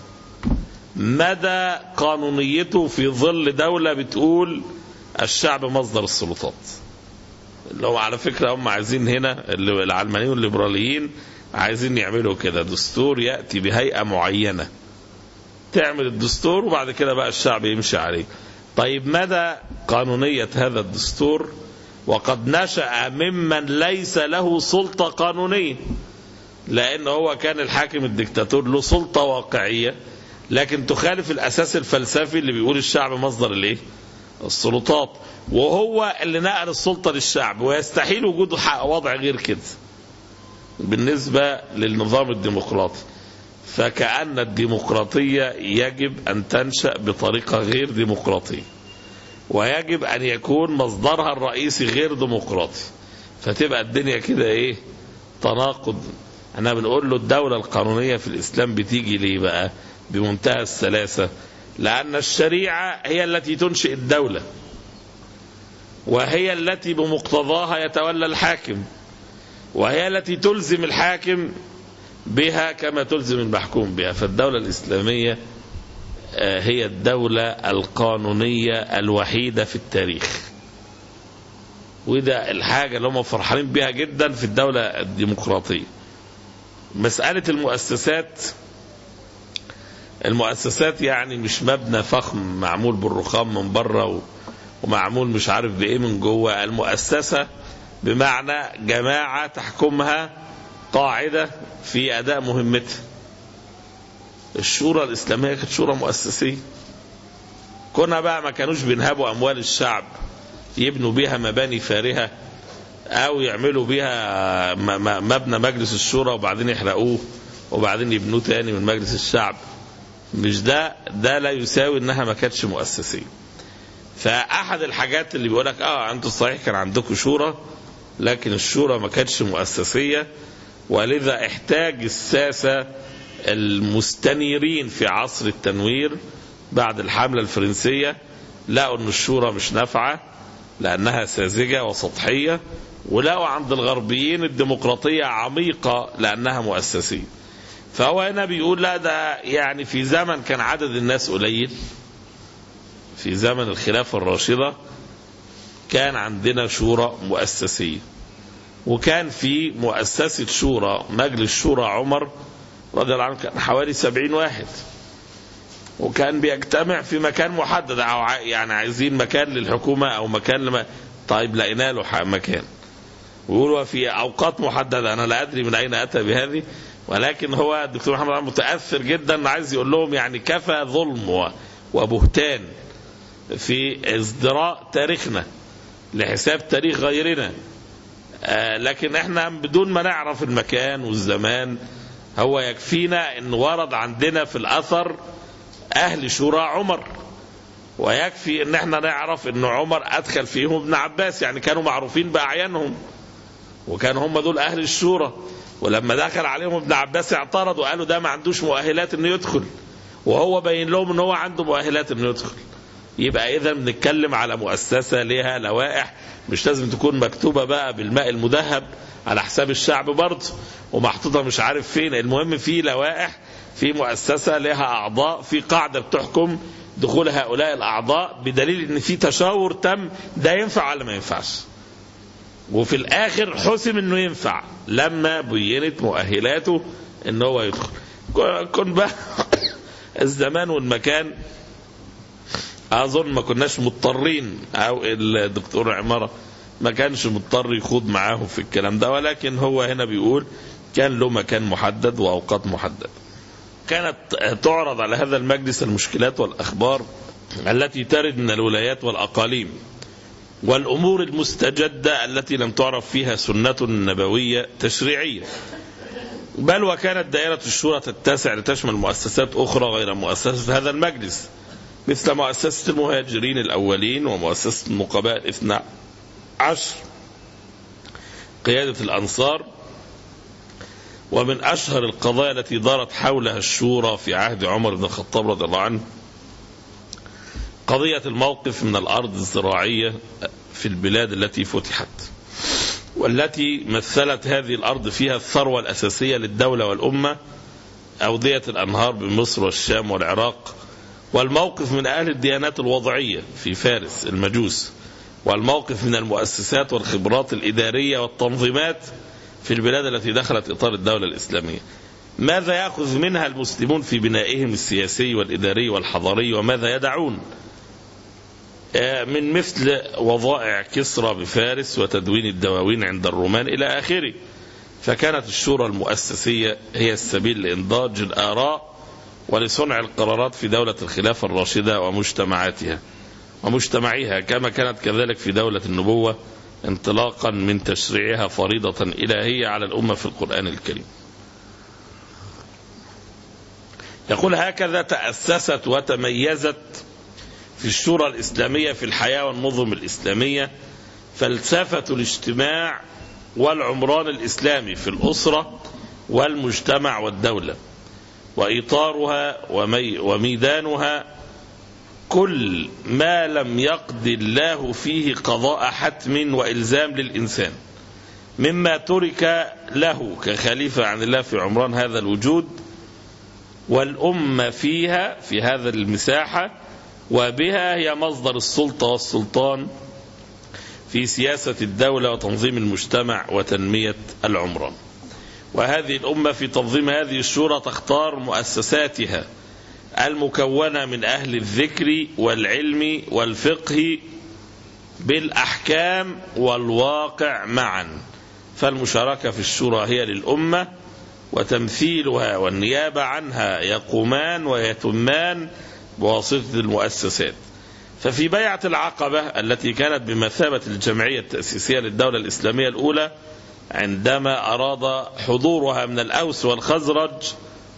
مدى قانونيته في ظل دولة بتقول الشعب مصدر السلطات اللي هو على فكرة هم عايزين هنا اللي العلمانيين والليبراليين عايزين يعملوا كده دستور يأتي بهيئة معينة تعمل الدستور وبعد كده بقى الشعب يمشي عليه طيب مدى قانونية هذا الدستور وقد نشأ ممن ليس له سلطة قانونية لأن هو كان الحاكم الدكتاتور له سلطة واقعية لكن تخالف الأساس الفلسفي اللي بيقول الشعب مصدر الإيه؟ السلطات وهو اللي نقل السلطة للشعب ويستحيل وجود وضع غير كده بالنسبة للنظام الديمقراطي فكأن الديمقراطية يجب أن تنشأ بطريقة غير ديمقراطية ويجب أن يكون مصدرها الرئيسي غير ديمقراطي فتبقى الدنيا كده إيه تناقض احنا بنقول له الدولة القانونية في الإسلام بتيجي ليه بقى بمنتهى السلاسة لأن الشريعة هي التي تنشئ الدولة وهي التي بمقتضاها يتولى الحاكم وهي التي تلزم الحاكم بها كما تلزم المحكوم بها فالدولة الإسلامية هي الدولة القانونية الوحيدة في التاريخ وده الحاجة اللي هم فرحانين بها جدا في الدولة الديمقراطية مسألة المؤسسات المؤسسات يعني مش مبنى فخم معمول بالرخام من بره ومعمول مش عارف بايه من جوه المؤسسة بمعنى جماعة تحكمها قاعدة في أداء مهمتها الشورى الإسلامية كانت شورى مؤسسية كنا بقى ما كانوش بينهبوا أموال الشعب يبنوا بيها مباني فارهة أو يعملوا بيها مبنى مجلس الشورى وبعدين يحرقوه وبعدين يبنوه تاني من مجلس الشعب مش ده ده لا يساوي انها ما كانتش مؤسسيه فاحد الحاجات اللي بيقول لك اه انتوا صحيح كان عندكم شورى لكن الشورى ما كانتش مؤسسيه ولذا احتاج الساسه المستنيرين في عصر التنوير بعد الحمله الفرنسيه لقوا ان الشورى مش نافعه لانها ساذجه وسطحيه ولقوا عند الغربيين الديمقراطيه عميقه لانها مؤسسيه فهو هنا بيقول لا ده يعني في زمن كان عدد الناس قليل في زمن الخلافة الراشدة كان عندنا شورى مؤسسية وكان في مؤسسة شورى مجلس شورى عمر رضي الله عنه كان حوالي سبعين واحد وكان بيجتمع في مكان محدد أو ع- يعني عايزين مكان للحكومة أو مكان لما طيب لقينا له ح- مكان ويقولوا في أوقات محددة أنا لا أدري من أين أتى بهذه ولكن هو الدكتور محمد عبد متأثر جدا عايز يقول لهم يعني كفى ظلم و- وبهتان في ازدراء تاريخنا لحساب تاريخ غيرنا آه لكن احنا بدون ما نعرف المكان والزمان هو يكفينا ان ورد عندنا في الاثر اهل شورى عمر ويكفي ان احنا نعرف ان عمر ادخل فيهم ابن عباس يعني كانوا معروفين باعيانهم وكانوا هم دول اهل الشورى ولما دخل عليهم ابن عباس اعترضوا وقالوا ده ما عندوش مؤهلات انه يدخل وهو بين لهم ان هو عنده مؤهلات انه يدخل يبقى اذا بنتكلم على مؤسسه لها لوائح مش لازم تكون مكتوبه بقى بالماء المذهب على حساب الشعب برضه ومحطوطه مش عارف فين المهم في لوائح في مؤسسه لها اعضاء في قاعده بتحكم دخول هؤلاء الاعضاء بدليل ان في تشاور تم ده ينفع ولا ما ينفعش وفي الاخر حسم انه ينفع لما بينت مؤهلاته ان هو يدخل كن بقى الزمان والمكان اظن ما كناش مضطرين او الدكتور عماره ما كانش مضطر يخوض معاهم في الكلام ده ولكن هو هنا بيقول كان له مكان محدد واوقات محدده كانت تعرض على هذا المجلس المشكلات والاخبار التي ترد من الولايات والاقاليم والامور المستجده التي لم تعرف فيها سنه نبويه تشريعيه بل وكانت دائره الشورى تتسع لتشمل مؤسسات اخرى غير مؤسسه هذا المجلس مثل مؤسسة المهاجرين الأولين ومؤسسة النقباء الاثنى عشر قيادة الأنصار ومن أشهر القضايا التي دارت حولها الشورى في عهد عمر بن الخطاب رضي الله عنه قضية الموقف من الأرض الزراعية في البلاد التي فتحت والتي مثلت هذه الأرض فيها الثروة الأساسية للدولة والأمة أودية الأنهار بمصر والشام والعراق والموقف من أهل الديانات الوضعية في فارس المجوس والموقف من المؤسسات والخبرات الإدارية والتنظيمات في البلاد التي دخلت إطار الدولة الإسلامية ماذا يأخذ منها المسلمون في بنائهم السياسي والإداري والحضاري وماذا يدعون من مثل وضائع كسرى بفارس وتدوين الدواوين عند الرومان إلى آخره فكانت الشورى المؤسسية هي السبيل لإنضاج الآراء ولصنع القرارات في دولة الخلافة الراشدة ومجتمعاتها ومجتمعيها كما كانت كذلك في دولة النبوة انطلاقا من تشريعها فريضة إلهية على الأمة في القرآن الكريم يقول هكذا تأسست وتميزت في الشورى الإسلامية في الحياة والنظم الإسلامية فلسفة الاجتماع والعمران الإسلامي في الأسرة والمجتمع والدولة وإطارها ومي وميدانها كل ما لم يقض الله فيه قضاء حتم وإلزام للإنسان مما ترك له كخليفة عن الله في عمران هذا الوجود والأمة فيها في هذا المساحة وبها هي مصدر السلطة والسلطان في سياسة الدولة وتنظيم المجتمع وتنمية العمران وهذه الأمة في تنظيم هذه الشورى تختار مؤسساتها المكونة من أهل الذكر والعلم والفقه بالأحكام والواقع معا فالمشاركة في الشورى هي للأمة وتمثيلها والنيابة عنها يقومان ويتمان بواسطة المؤسسات ففي بيعة العقبة التي كانت بمثابة الجمعية التأسيسية للدولة الإسلامية الأولى عندما أراد حضورها من الأوس والخزرج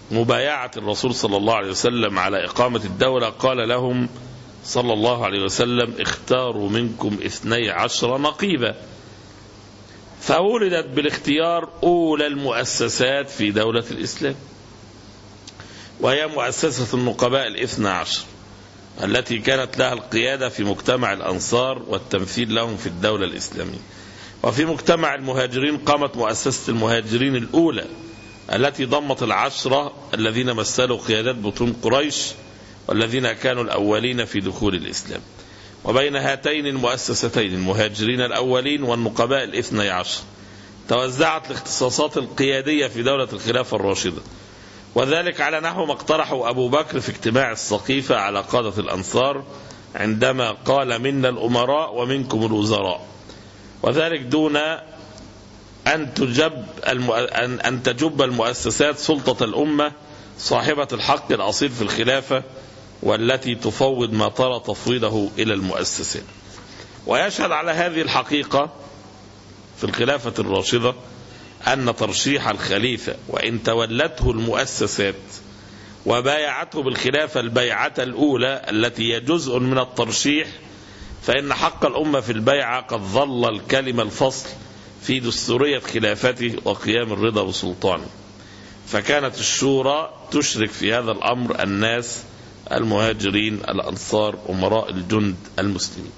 مبايعة الرسول صلى الله عليه وسلم على إقامة الدولة قال لهم صلى الله عليه وسلم اختاروا منكم اثني عشر نقيبا فولدت بالاختيار أولى المؤسسات في دولة الإسلام وهي مؤسسة النقباء الاثنى عشر التي كانت لها القيادة في مجتمع الأنصار والتمثيل لهم في الدولة الإسلامية وفي مجتمع المهاجرين قامت مؤسسة المهاجرين الأولى التي ضمت العشرة الذين مثلوا قيادات بطون قريش والذين كانوا الأولين في دخول الإسلام وبين هاتين المؤسستين المهاجرين الأولين والنقباء الاثني عشر توزعت الاختصاصات القيادية في دولة الخلافة الراشدة وذلك على نحو ما اقترحه أبو بكر في اجتماع السقيفة على قادة الأنصار عندما قال منا الأمراء ومنكم الوزراء وذلك دون أن تجب المؤ... أن... أن تجب المؤسسات سلطة الأمة صاحبة الحق الأصيل في الخلافة والتي تفوض ما ترى تفويضه إلى المؤسسات ويشهد على هذه الحقيقة في الخلافة الراشدة أن ترشيح الخليفة وإن تولته المؤسسات وبايعته بالخلافة البيعة الأولى التي هي جزء من الترشيح فإن حق الأمة في البيعة قد ظل الكلمة الفصل في دستورية خلافته وقيام الرضا بسلطانه فكانت الشورى تشرك في هذا الأمر الناس المهاجرين الأنصار أمراء الجند المسلمين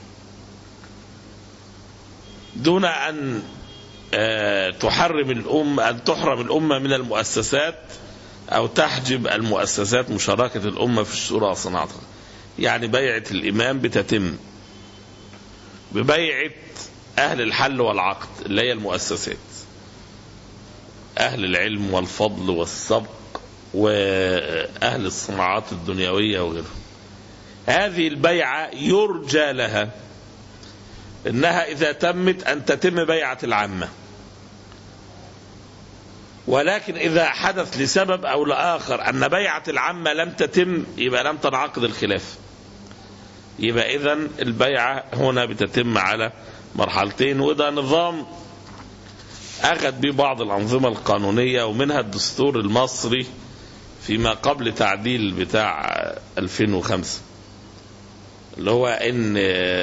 دون أن تحرم الأمة أن تحرم الأمة من المؤسسات أو تحجب المؤسسات مشاركة الأمة في الشورى وصناعتها يعني بيعة الإمام بتتم ببيعة أهل الحل والعقد اللي هي المؤسسات أهل العلم والفضل والسبق وأهل الصناعات الدنيوية وغيرها هذه البيعة يرجى لها إنها إذا تمت أن تتم بيعة العامة ولكن إذا حدث لسبب أو لآخر أن بيعة العامة لم تتم يبقى لم تنعقد الخلاف يبقى إذا البيعة هنا بتتم على مرحلتين وده نظام أخذ به بعض الأنظمة القانونية ومنها الدستور المصري فيما قبل تعديل بتاع 2005 اللي هو ان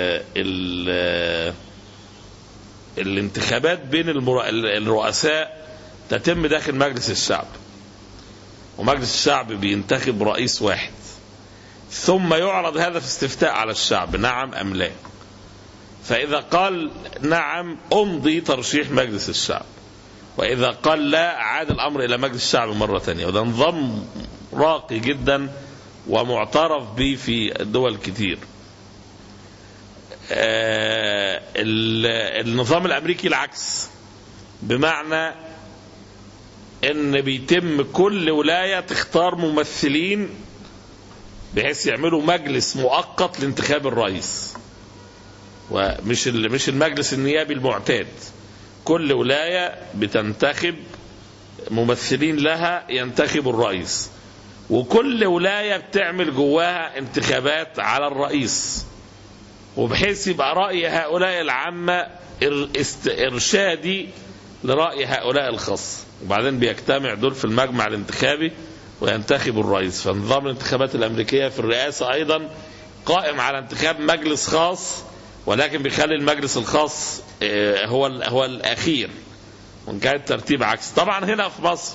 الانتخابات بين الرؤساء تتم داخل مجلس الشعب ومجلس الشعب بينتخب رئيس واحد ثم يعرض هذا في استفتاء على الشعب نعم ام لا فاذا قال نعم امضي ترشيح مجلس الشعب واذا قال لا عاد الامر الى مجلس الشعب مره ثانيه وده نظام راقي جدا ومعترف به في دول كتير آه النظام الامريكي العكس بمعنى ان بيتم كل ولايه تختار ممثلين بحيث يعملوا مجلس مؤقت لانتخاب الرئيس ومش مش المجلس النيابي المعتاد كل ولايه بتنتخب ممثلين لها ينتخب الرئيس وكل ولايه بتعمل جواها انتخابات على الرئيس وبحيث يبقى رأي هؤلاء العامة إرشادي لرأي هؤلاء الخاص وبعدين بيجتمع دول في المجمع الانتخابي وينتخبوا الرئيس فنظام الانتخابات الأمريكية في الرئاسة أيضا قائم على انتخاب مجلس خاص ولكن بيخلي المجلس الخاص هو هو الأخير وإن كان الترتيب عكس طبعا هنا في مصر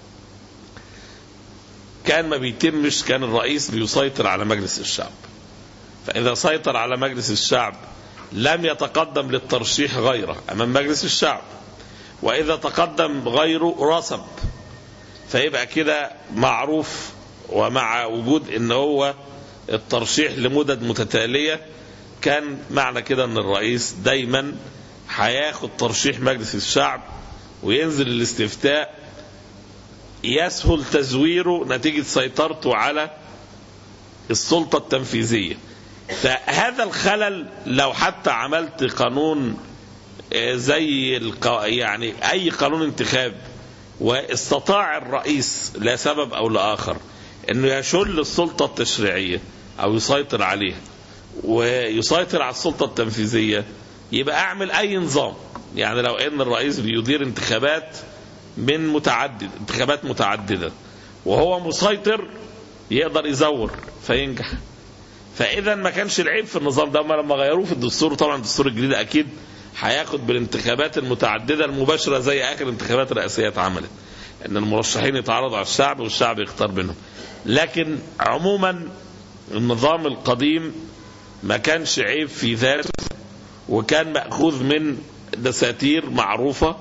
كان ما بيتمش كان الرئيس بيسيطر على مجلس الشعب فإذا سيطر على مجلس الشعب لم يتقدم للترشيح غيره أمام مجلس الشعب وإذا تقدم غيره رسب فيبقى كده معروف ومع وجود ان هو الترشيح لمدد متتالية كان معنى كده ان الرئيس دايما هياخد ترشيح مجلس الشعب وينزل الاستفتاء يسهل تزويره نتيجة سيطرته على السلطة التنفيذية فهذا الخلل لو حتى عملت قانون زي الق... يعني اي قانون انتخاب واستطاع الرئيس لسبب او لاخر انه يشل السلطه التشريعيه او يسيطر عليها ويسيطر على السلطه التنفيذيه يبقى اعمل اي نظام يعني لو ان الرئيس بيدير انتخابات من متعدد انتخابات متعدده وهو مسيطر يقدر يزور فينجح فاذا ما كانش العيب في النظام ده هم لما غيروه في الدستور طبعا الدستور الجديد اكيد هياخد بالانتخابات المتعدده المباشره زي اخر انتخابات رئاسيه اتعملت ان المرشحين يتعرضوا على الشعب والشعب يختار بينهم لكن عموما النظام القديم ما كانش عيب في ذاته وكان مأخوذ من دساتير معروفة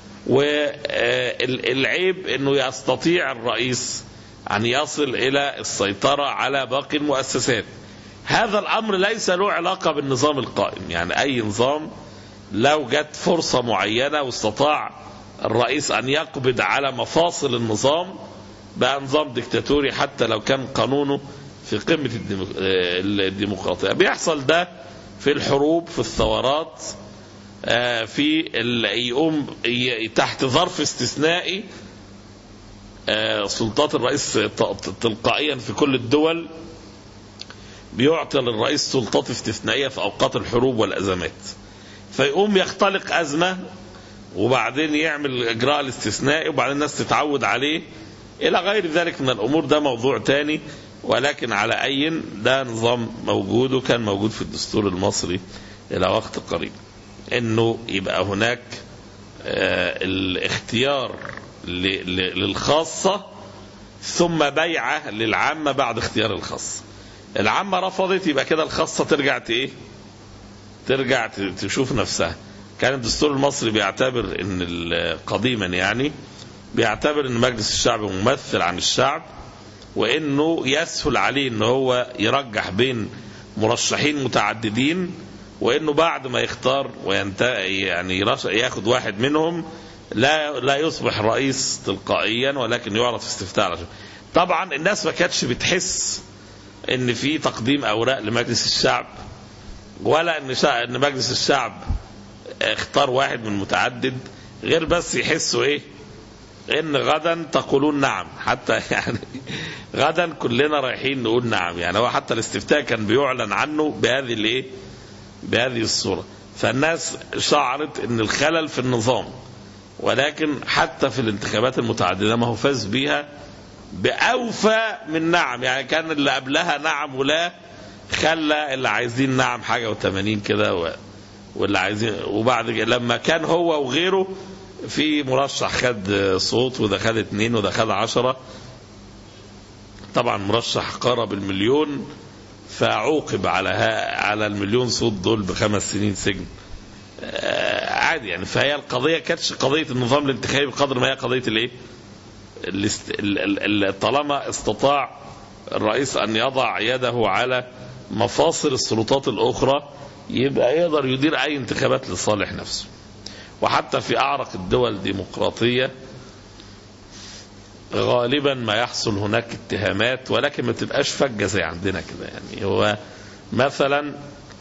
والعيب انه يستطيع الرئيس ان يصل الى السيطرة على باقي المؤسسات هذا الامر ليس له علاقة بالنظام القائم يعني اي نظام لو جت فرصة معينة واستطاع الرئيس ان يقبض على مفاصل النظام بقى نظام ديكتاتوري حتى لو كان قانونه في قمة الديمو- الديمقراطية بيحصل ده في الحروب في الثورات آه، في ال- يقوم ي- تحت ظرف استثنائي آه، سلطات الرئيس ت- تلقائيا في كل الدول بيعطي للرئيس سلطات استثنائية في أوقات الحروب والأزمات فيقوم يختلق أزمة وبعدين يعمل الإجراء الاستثنائي وبعدين الناس تتعود عليه إلى غير ذلك من الأمور ده موضوع تاني ولكن على أي ده نظام موجود وكان موجود في الدستور المصري إلى وقت قريب انه يبقى هناك آه، الاختيار ل- ل- للخاصة ثم بيعة للعامة بعد اختيار الخاصة العامة رفضت يبقى كده الخاصة ترجع ت- ايه ترجع ت- تشوف نفسها كان الدستور المصري بيعتبر ان ال- قديما يعني بيعتبر ان مجلس الشعب ممثل عن الشعب وانه يسهل عليه ان هو يرجح بين مرشحين متعددين وانه بعد ما يختار وينتهي يعني يرش- ياخد واحد منهم لا لا يصبح رئيس تلقائيا ولكن يعرض في استفتاء على شيء. طبعا الناس ما كانتش بتحس ان في تقديم اوراق لمجلس الشعب ولا ان شا... ان مجلس الشعب اختار واحد من متعدد غير بس يحسوا ايه ان غدا تقولون نعم حتى يعني غدا كلنا رايحين نقول نعم يعني هو حتى الاستفتاء كان بيعلن عنه بهذه الايه بهذه الصورة فالناس شعرت ان الخلل في النظام ولكن حتى في الانتخابات المتعددة ما هو فاز بيها بأوفى من نعم يعني كان اللي قبلها نعم ولا خلى اللي عايزين نعم حاجة وثمانين كده و... واللي عايزين وبعد كده لما كان هو وغيره في مرشح خد صوت وده خد اتنين وده خد عشرة طبعا مرشح قارب المليون فعوقب على ها على المليون صوت دول بخمس سنين سجن آه، عادي يعني فهي القضيه كانتش قضيه النظام الانتخابي بقدر ما هي قضيه الايه؟ الاست... ال- ال- ال- طالما استطاع الرئيس ان يضع يده على مفاصل السلطات الاخرى يبقى يقدر يدير اي انتخابات لصالح نفسه. وحتى في اعرق الدول الديمقراطيه غالبا ما يحصل هناك اتهامات ولكن ما تبقاش فجة زي عندنا كده يعني هو مثلا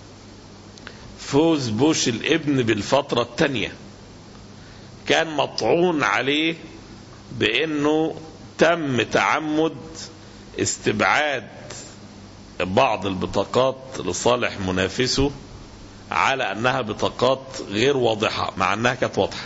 فوز بوش الابن بالفترة الثانية كان مطعون عليه بانه تم تعمد استبعاد بعض البطاقات لصالح منافسه على انها بطاقات غير واضحة مع انها كانت واضحة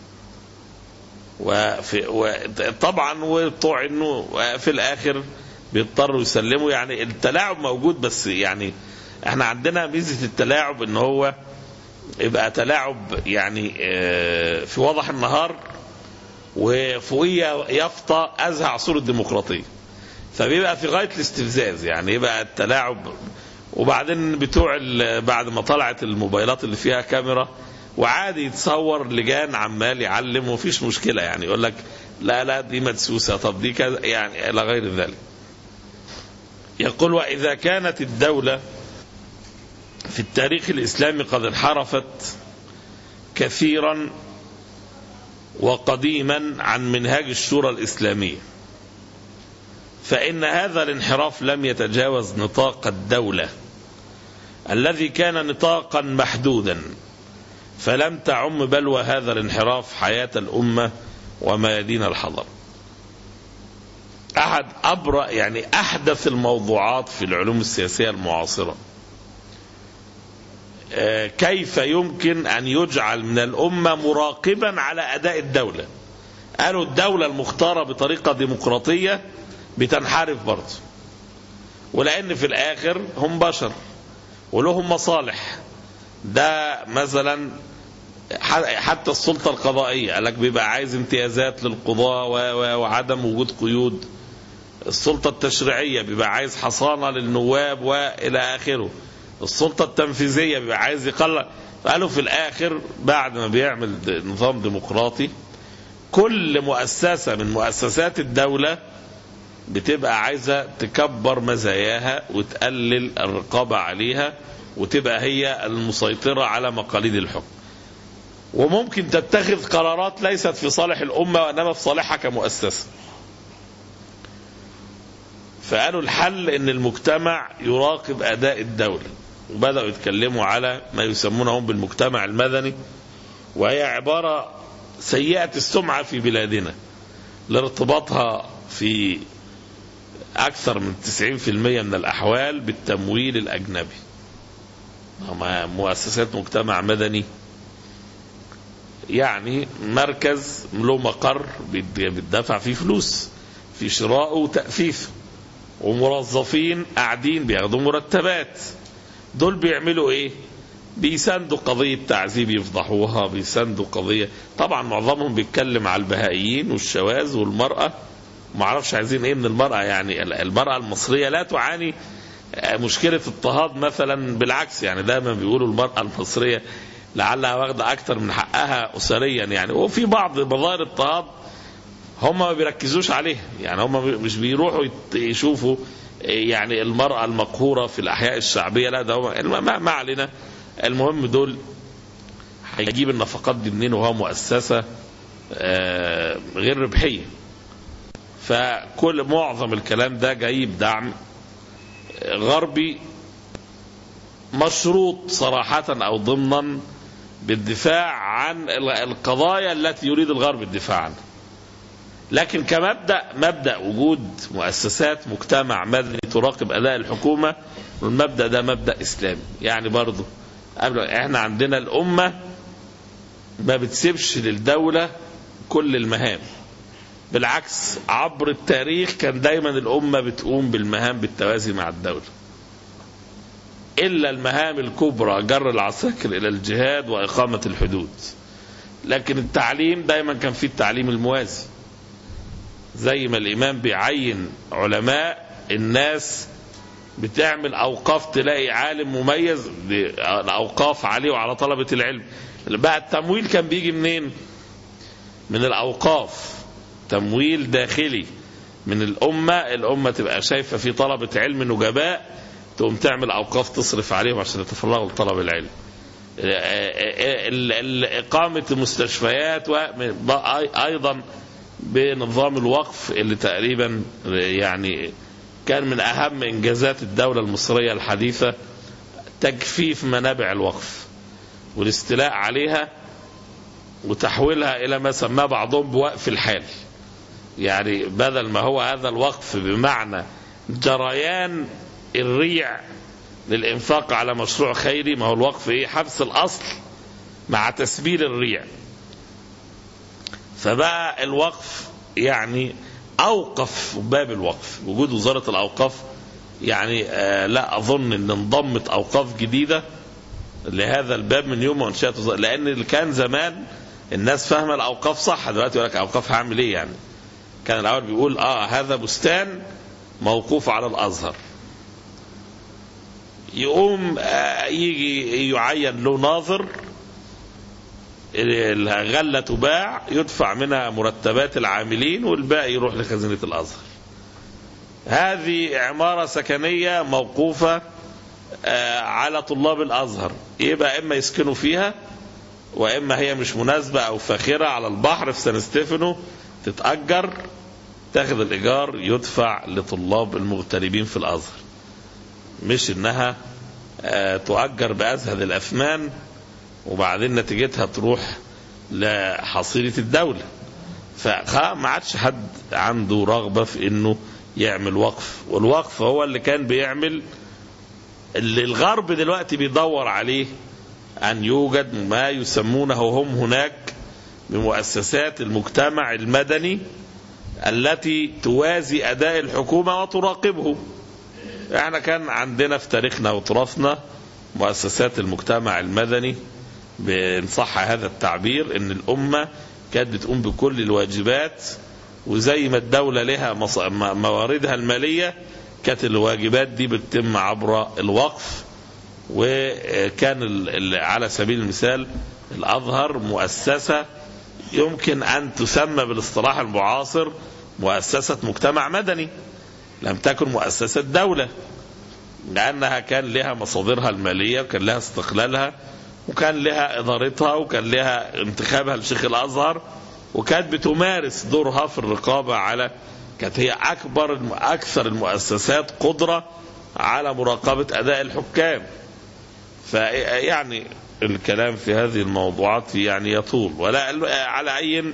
وفي وطبعا وبتوع انه في الاخر بيضطروا يسلموا يعني التلاعب موجود بس يعني احنا عندنا ميزه التلاعب ان هو يبقى تلاعب يعني آه، في وضح النهار وفوقيه يافطه ازهى صوره الديمقراطيه فبيبقى في غايه الاستفزاز يعني يبقى التلاعب وبعدين بتوع ال- بعد ما طلعت الموبايلات اللي فيها كاميرا وعادي يتصور لجان عمال يعلم ومفيش مشكله يعني يقول لك لا لا دي مدسوسه طب دي كذا يعني الى غير ذلك. يقول واذا كانت الدوله في التاريخ الاسلامي قد انحرفت كثيرا وقديما عن منهاج الشورى الاسلاميه فان هذا الانحراف لم يتجاوز نطاق الدوله الذي كان نطاقا محدودا فلم تعم بلوى هذا الانحراف حياة الأمة وميادين الحضر أحد أبرأ يعني أحدث الموضوعات في العلوم السياسية المعاصرة آه، كيف يمكن أن يجعل من الأمة مراقبا على أداء الدولة قالوا الدولة المختارة بطريقة ديمقراطية بتنحرف برضه ولان في الاخر هم بشر ولهم مصالح ده مثلا حتى السلطه القضائيه قال لك بيبقى عايز امتيازات للقضاه وعدم وجود قيود السلطه التشريعيه بيبقى عايز حصانه للنواب والى اخره السلطه التنفيذيه بيبقى عايز يقلل قالوا في الاخر بعد ما بيعمل نظام ديمقراطي كل مؤسسه من مؤسسات الدوله بتبقى عايزه تكبر مزاياها وتقلل الرقابه عليها وتبقى هي المسيطره على مقاليد الحكم. وممكن تتخذ قرارات ليست في صالح الامه وانما في صالحها كمؤسسه. فقالوا الحل ان المجتمع يراقب اداء الدوله. وبداوا يتكلموا على ما يسمونه هم بالمجتمع المدني وهي عباره سيئه السمعه في بلادنا لارتباطها في أكثر من 90% من الأحوال بالتمويل الأجنبي مؤسسات مجتمع مدني يعني مركز له مقر بيدفع فيه فلوس في شراءه وتأفيفه وموظفين قاعدين بياخدوا مرتبات دول بيعملوا ايه بيساندوا قضية تعذيب يفضحوها بيساندوا قضية طبعا معظمهم بيتكلم على البهائيين والشواذ والمرأة ما اعرفش عايزين ايه من المرأة يعني المرأة المصرية لا تعاني مشكلة اضطهاد مثلا بالعكس يعني دايما بيقولوا المرأة المصرية لعلها واخدة أكتر من حقها أسريا يعني وفي بعض مظاهر اضطهاد هم ما بيركزوش عليها يعني هم مش بيروحوا يشوفوا يعني المرأة المقهورة في الأحياء الشعبية لا ده هو ما علينا المهم دول هيجيب النفقات دي منين وهو مؤسسة غير ربحية فكل معظم الكلام ده جاي بدعم غربي مشروط صراحة أو ضمنا بالدفاع عن القضايا التي يريد الغرب الدفاع عنها لكن كمبدأ مبدأ وجود مؤسسات مجتمع مدني تراقب أداء الحكومة والمبدأ ده مبدأ إسلامي يعني برضه قبل احنا عندنا الأمة ما بتسيبش للدولة كل المهام بالعكس عبر التاريخ كان دايما الأمة بتقوم بالمهام بالتوازي مع الدولة إلا المهام الكبرى جر العساكر إلى الجهاد وإقامة الحدود لكن التعليم دايما كان فيه التعليم الموازي زي ما الإمام بيعين علماء الناس بتعمل أوقاف تلاقي عالم مميز الأوقاف عليه وعلى طلبة العلم بقى التمويل كان بيجي منين من الأوقاف تمويل داخلي من الأمة الأمة تبقى شايفة في طلبة علم نجباء تقوم تعمل أوقاف تصرف عليهم عشان يتفرغوا لطلب العلم إقامة مستشفيات أيضا بنظام الوقف اللي تقريبا يعني كان من أهم إنجازات الدولة المصرية الحديثة تجفيف منابع الوقف والاستيلاء عليها وتحويلها إلى ما سماه بعضهم بوقف الحال يعني بدل ما هو هذا الوقف بمعنى جريان الريع للإنفاق على مشروع خيري ما هو الوقف إيه حبس الأصل مع تسبيل الريع فبقى الوقف يعني أوقف باب الوقف وجود وزارة الأوقاف يعني آه لا أظن أن انضمت أوقاف جديدة لهذا الباب من يوم ما انشأت لأن اللي كان زمان الناس فاهمة الأوقاف صح دلوقتي يقول لك أوقاف هعمل إيه يعني كان الأول بيقول آه هذا بستان موقوف على الأزهر يقوم آه يجي يعين له ناظر الغلة تباع يدفع منها مرتبات العاملين والباقي يروح لخزينة الأزهر هذه عمارة سكنية موقوفة على طلاب الأزهر يبقى إما يسكنوا فيها وإما هي مش مناسبة أو فاخرة على البحر في سان ستيفانو تتأجر تاخد الإيجار يدفع لطلاب المغتربين في الأزهر مش إنها تؤجر بأزهد الأثمان وبعدين نتيجتها تروح لحصيلة الدولة فما عادش حد عنده رغبة في انه يعمل وقف والوقف هو اللي كان بيعمل اللي الغرب دلوقتي بيدور عليه ان يوجد ما يسمونه هم هناك بمؤسسات المجتمع المدني التي توازي أداء الحكومة وتراقبه احنا كان عندنا في تاريخنا وتراثنا مؤسسات المجتمع المدني بإن صح هذا التعبير ان الأمة كانت بتقوم بكل الواجبات وزي ما الدولة لها مص- م- مواردها المالية كانت الواجبات دي بتتم عبر الوقف وكان ال- ال- على سبيل المثال الأزهر مؤسسة يمكن أن تسمى بالاصطلاح المعاصر مؤسسة مجتمع مدني لم تكن مؤسسة دولة لأنها كان لها مصادرها المالية وكان لها استقلالها وكان لها إدارتها وكان لها انتخابها لشيخ الأزهر وكانت بتمارس دورها في الرقابة على كانت هي أكبر أكثر المؤسسات قدرة على مراقبة أداء الحكام فيعني الكلام في هذه الموضوعات يعني يطول ولا على أي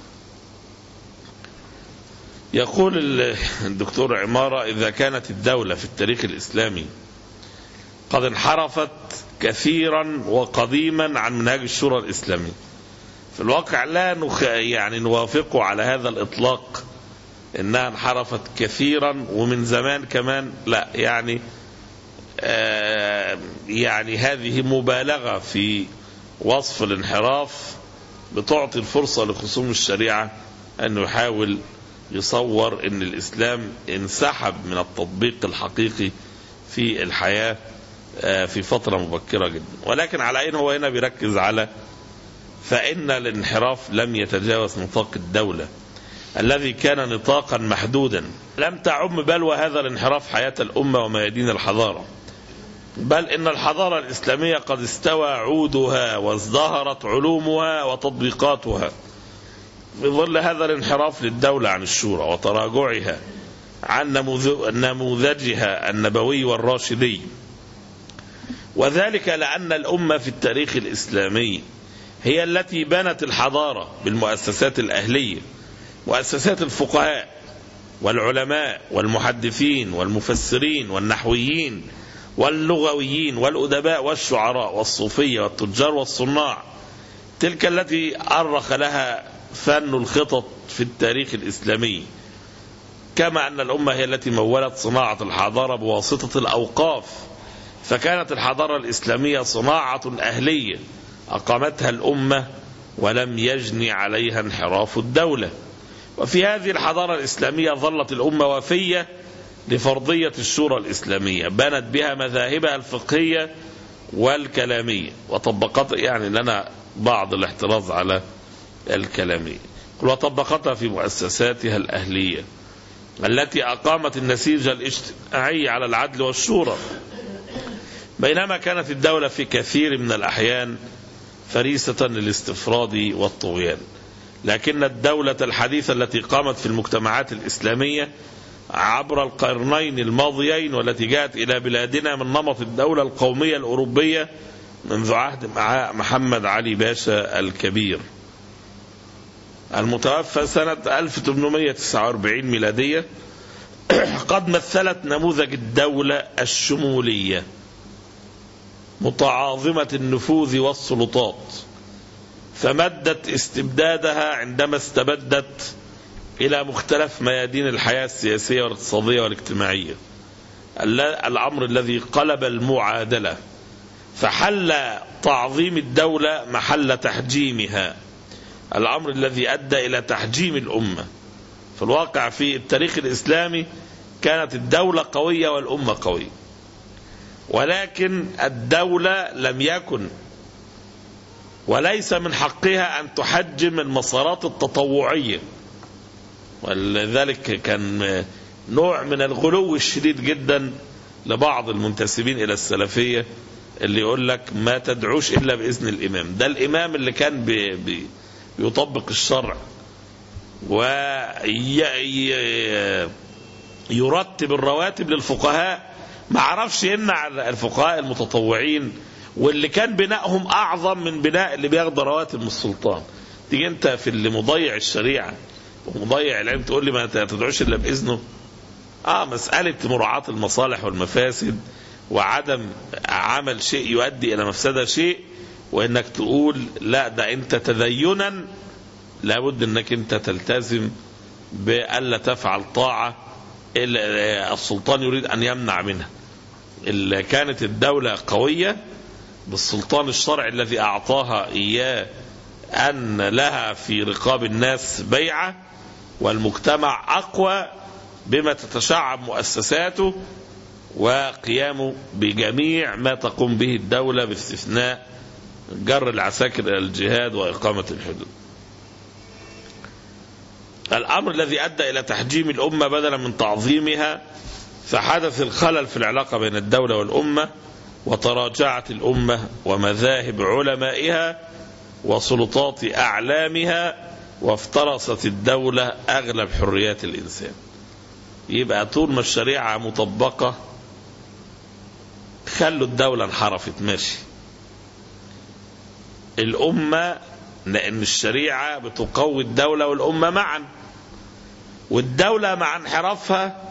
يقول ال- الدكتور عمارة إذا كانت الدولة في التاريخ الإسلامي قد انحرفت كثيرا وقديما عن منهاج الشورى الإسلامي في الواقع لا نخ... يعني نوافقه على هذا الإطلاق إنها انحرفت كثيرا ومن زمان كمان لا يعني آه يعني هذه مبالغة في وصف الانحراف بتعطي الفرصة لخصوم الشريعة أنه يحاول يصور أن الإسلام انسحب من التطبيق الحقيقي في الحياة آه، في فترة مبكرة جدا ولكن على أين هو هنا بيركز على فإن الانحراف لم يتجاوز نطاق الدولة الذي كان نطاقا محدودا لم تعم بلوى هذا الانحراف حياة الأمة وميادين الحضارة بل إن الحضارة الإسلامية قد استوى عودها وازدهرت علومها وتطبيقاتها في ظل هذا الانحراف للدولة عن الشورى وتراجعها عن نموذ- نموذجها النبوي والراشدي وذلك لأن الأمة في التاريخ الإسلامي هي التي بنت الحضارة بالمؤسسات الأهلية مؤسسات الفقهاء والعلماء والمحدثين والمفسرين والنحويين واللغويين والأدباء والشعراء والصوفية والتجار والصناع تلك التي أرخ لها فن الخطط في التاريخ الإسلامي كما أن الأمة هي التي مولت صناعة الحضارة بواسطة الأوقاف فكانت الحضارة الإسلامية صناعة أهلية أقامتها الأمة ولم يجني عليها انحراف الدولة وفي هذه الحضارة الإسلامية ظلت الأمة وفية لفرضية الشورى الإسلامية بنت بها مذاهبها الفقهية والكلامية وطبقت يعني لنا بعض الاحتراز على الكلامية وطبقتها في مؤسساتها الأهلية التي أقامت النسيج الاجتماعي على العدل والشورى بينما كانت الدولة في كثير من الأحيان فريسة للاستفراد والطغيان لكن الدولة الحديثة التي قامت في المجتمعات الإسلامية عبر القرنين الماضيين والتي جاءت إلى بلادنا من نمط الدولة القومية الأوروبية منذ عهد مع محمد علي باشا الكبير المتوفى سنة 1849 ميلادية قد مثلت نموذج الدولة الشمولية متعاظمة النفوذ والسلطات فمدت استبدادها عندما استبدت إلى مختلف ميادين الحياة السياسية والاقتصادية والاجتماعية الأمر الذي قلب المعادلة فحل تعظيم الدولة محل تحجيمها الأمر الذي أدى إلى تحجيم الأمة في الواقع في التاريخ الإسلامي كانت الدولة قوية والأمة قوية ولكن الدولة لم يكن وليس من حقها أن تحجم المسارات التطوعية ولذلك كان نوع من الغلو الشديد جدا لبعض المنتسبين إلى السلفية اللي يقول لك ما تدعوش إلا بإذن الإمام ده الإمام اللي كان بي بي يطبق الشرع ويرتب الرواتب للفقهاء ما عرفش يمنع الفقهاء المتطوعين واللي كان بنائهم اعظم من بناء اللي بياخد رواتب من السلطان تيجي انت في اللي مضيع الشريعه ومضيع العلم تقول لي ما تدعوش الا باذنه اه مساله مراعاه المصالح والمفاسد وعدم عمل شيء يؤدي الى مفسده شيء وانك تقول لا ده انت تدينا لابد انك انت تلتزم بألا تفعل طاعة السلطان يريد أن يمنع منها اللي كانت الدولة قوية بالسلطان الشرعي الذي أعطاها إياه أن لها في رقاب الناس بيعة والمجتمع أقوى بما تتشعب مؤسساته وقيامه بجميع ما تقوم به الدولة باستثناء جر العساكر إلى الجهاد وإقامة الحدود الأمر الذي أدى إلى تحجيم الأمة بدلا من تعظيمها فحدث الخلل في العلاقة بين الدولة والأمة وتراجعت الأمة ومذاهب علمائها وسلطات أعلامها وافترست الدولة أغلب حريات الإنسان يبقى طول ما الشريعة مطبقة خلوا الدولة انحرفت ماشي الأمة لأن الشريعة بتقوي الدولة والأمة معا والدولة مع انحرافها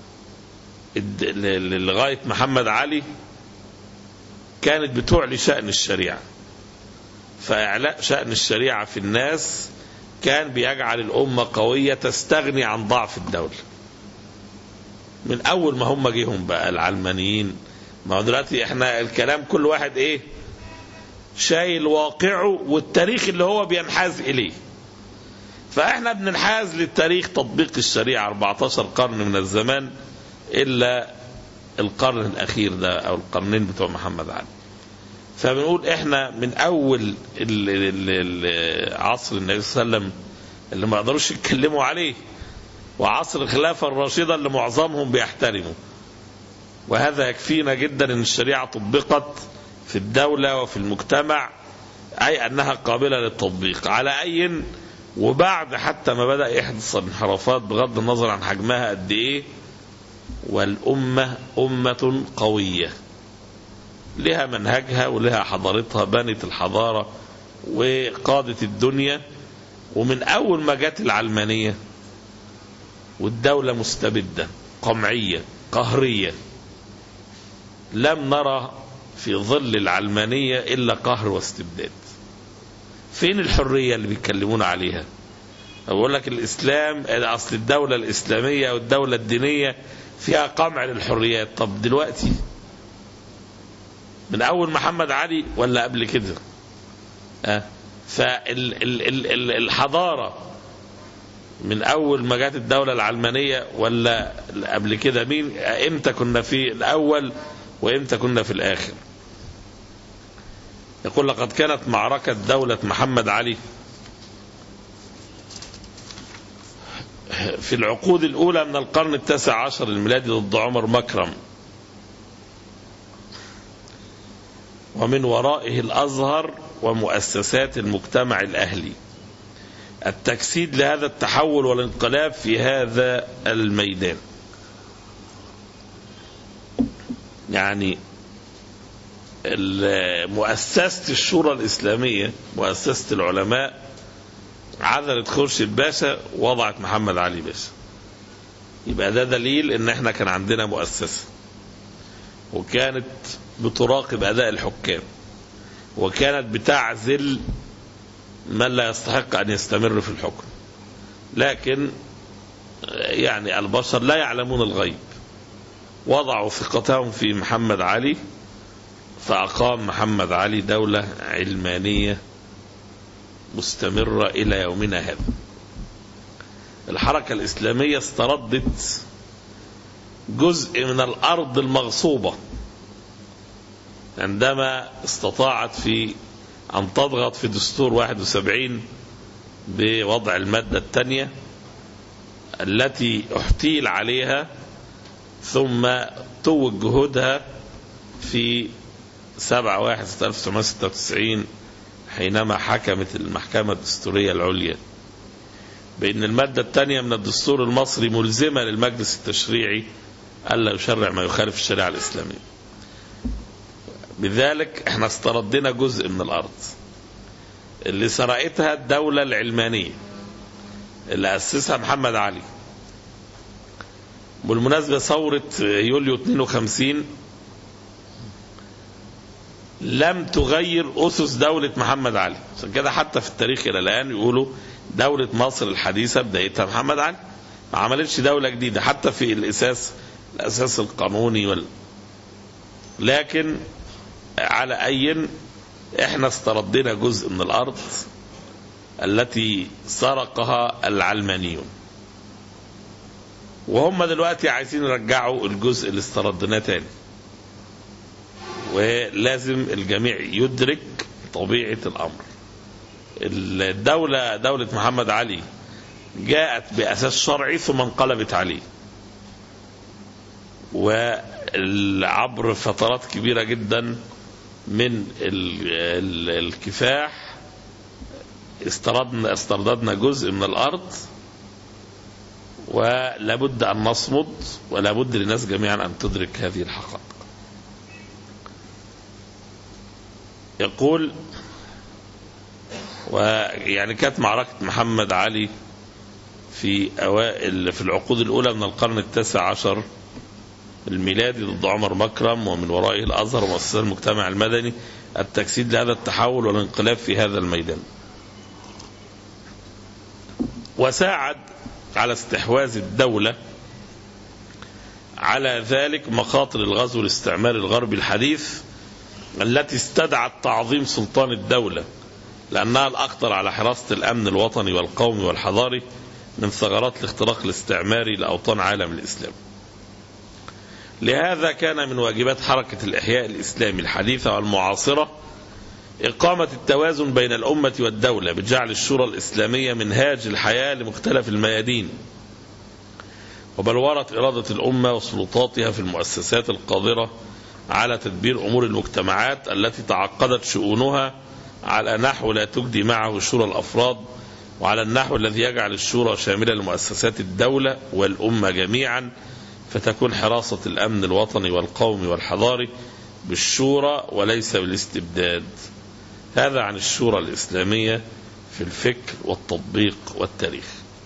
لغاية محمد علي كانت بتعلي شأن الشريعة فإعلاء شأن الشريعة في الناس كان بيجعل الأمة قوية تستغني عن ضعف الدولة من أول ما هم جيهم بقى العلمانيين ما هو دلوقتي احنا الكلام كل واحد ايه شايل واقعه والتاريخ اللي هو بينحاز إليه فإحنا بننحاز للتاريخ تطبيق الشريعة 14 قرن من الزمان إلا القرن الأخير ده أو القرنين بتوع محمد علي فبنقول إحنا من أول ال ال ال عصر النبي صلى الله عليه وسلم اللي ما يقدروش يتكلموا عليه وعصر الخلافة الراشدة اللي معظمهم بيحترموا وهذا يكفينا جدا ان الشريعة طبقت في الدولة وفي المجتمع أي أنها قابلة للتطبيق على أي وبعد حتى ما بدأ يحدث انحرافات بغض النظر عن حجمها قد إيه والأمة أمة قوية لها منهجها ولها حضارتها بنت الحضارة وقادت الدنيا ومن أول ما جت العلمانية والدولة مستبدة قمعية قهرية لم نرى في ظل العلمانية إلا قهر واستبداد فين الحرية اللي بيتكلمون عليها أقول لك الإسلام أصل الدولة الإسلامية والدولة الدينية فيها قمع للحريات طب دلوقتي من أول محمد علي ولا قبل كده أه فالحضارة من أول ما جت الدولة العلمانية ولا قبل كده مين إمتى كنا في الأول وإمتى كنا في الآخر يقول لقد كانت معركة دولة محمد علي في العقود الأولى من القرن التاسع عشر الميلادي ضد عمر مكرم ومن ورائه الأزهر ومؤسسات المجتمع الأهلي التجسيد لهذا التحول والانقلاب في هذا الميدان يعني مؤسسة الشورى الإسلامية مؤسسة العلماء عذرت خورشيد باشا وضعت محمد علي باشا يبقى ده دليل ان احنا كان عندنا مؤسسة وكانت بتراقب اداء الحكام وكانت بتعزل من لا يستحق ان يستمر في الحكم لكن يعني البشر لا يعلمون الغيب وضعوا ثقتهم في محمد علي فأقام محمد علي دولة علمانية مستمرة إلى يومنا هذا الحركة الإسلامية استردت جزء من الأرض المغصوبة عندما استطاعت في أن تضغط في دستور 71 بوضع المادة الثانية التي احتيل عليها ثم توج جهودها في 7 1 1996 حينما حكمت المحكمة الدستورية العليا بأن المادة الثانية من الدستور المصري ملزمة للمجلس التشريعي ألا يشرع ما يخالف الشريعة الإسلامية بذلك احنا استردنا جزء من الأرض اللي سرقتها الدولة العلمانية اللي أسسها محمد علي بالمناسبة ثورة يوليو 52 لم تغير أسس دولة محمد علي عشان كده حتى في التاريخ إلى الآن يقولوا دولة مصر الحديثة بدايتها محمد علي ما عملتش دولة جديدة حتى في الأساس الأساس القانوني وال لكن على أي احنا استردنا جزء من الأرض التي سرقها العلمانيون وهم دلوقتي عايزين يرجعوا الجزء اللي استردناه تاني ولازم الجميع يدرك طبيعة الأمر الدولة دولة محمد علي جاءت بأساس شرعي ثم انقلبت عليه وعبر فترات كبيرة جدا من ال- ال- الكفاح استردنا استرددنا جزء من الأرض ولابد أن نصمد ولابد للناس جميعا أن تدرك هذه الحقائق يقول ويعني كانت معركة محمد علي في أوائل في العقود الأولى من القرن التاسع عشر الميلادي ضد عمر مكرم ومن ورائه الأزهر ومؤسسات المجتمع المدني التجسيد لهذا التحول والانقلاب في هذا الميدان وساعد على استحواذ الدولة على ذلك مخاطر الغزو الاستعماري الغربي الحديث التي استدعت تعظيم سلطان الدولة لأنها الأخطر على حراسة الأمن الوطني والقومي والحضاري من ثغرات الاختراق الاستعماري لأوطان عالم الإسلام لهذا كان من واجبات حركة الإحياء الإسلامي الحديثة والمعاصرة إقامة التوازن بين الأمة والدولة بجعل الشورى الإسلامية منهاج الحياة لمختلف الميادين وبلورة إرادة الأمة وسلطاتها في المؤسسات القادرة على تدبير أمور المجتمعات التي تعقدت شؤونها على نحو لا تجدي معه شورى الأفراد وعلى النحو الذي يجعل الشورى شاملة لمؤسسات الدولة والأمة جميعا فتكون حراسة الأمن الوطني والقومي والحضاري بالشورى وليس بالاستبداد هذا عن الشورى الإسلامية في الفكر والتطبيق والتاريخ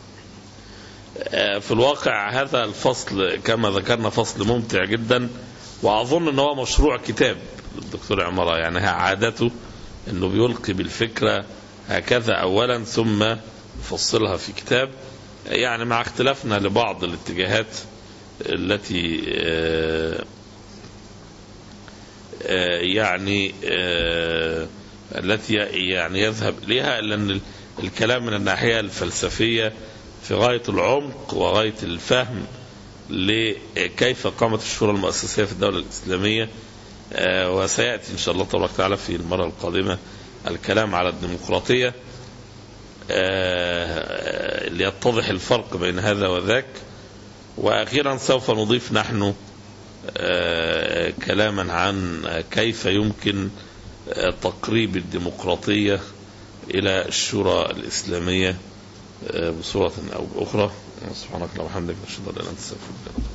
في الواقع هذا الفصل كما ذكرنا فصل ممتع جدا وأظن أنه هو مشروع كتاب الدكتور عمارة يعني عادته أنه بيلقي بالفكرة هكذا أولا ثم يفصلها في كتاب يعني مع اختلافنا لبعض الاتجاهات التي يعني التي يعني يذهب إليها إلا أن الكلام من الناحية الفلسفية في غاية العمق وغاية الفهم لكيف قامت الشورى المؤسسية في الدولة الإسلامية وسيأتي إن شاء الله تبارك وتعالى في المرة القادمة الكلام على الديمقراطية ليتضح الفرق بين هذا وذاك وأخيرا سوف نضيف نحن كلاما عن كيف يمكن تقريب الديمقراطية إلى الشورى الإسلامية بصورة أو بأخرى سبحانك اللهم وبحمدك نشهد أن لا إله إلا أنت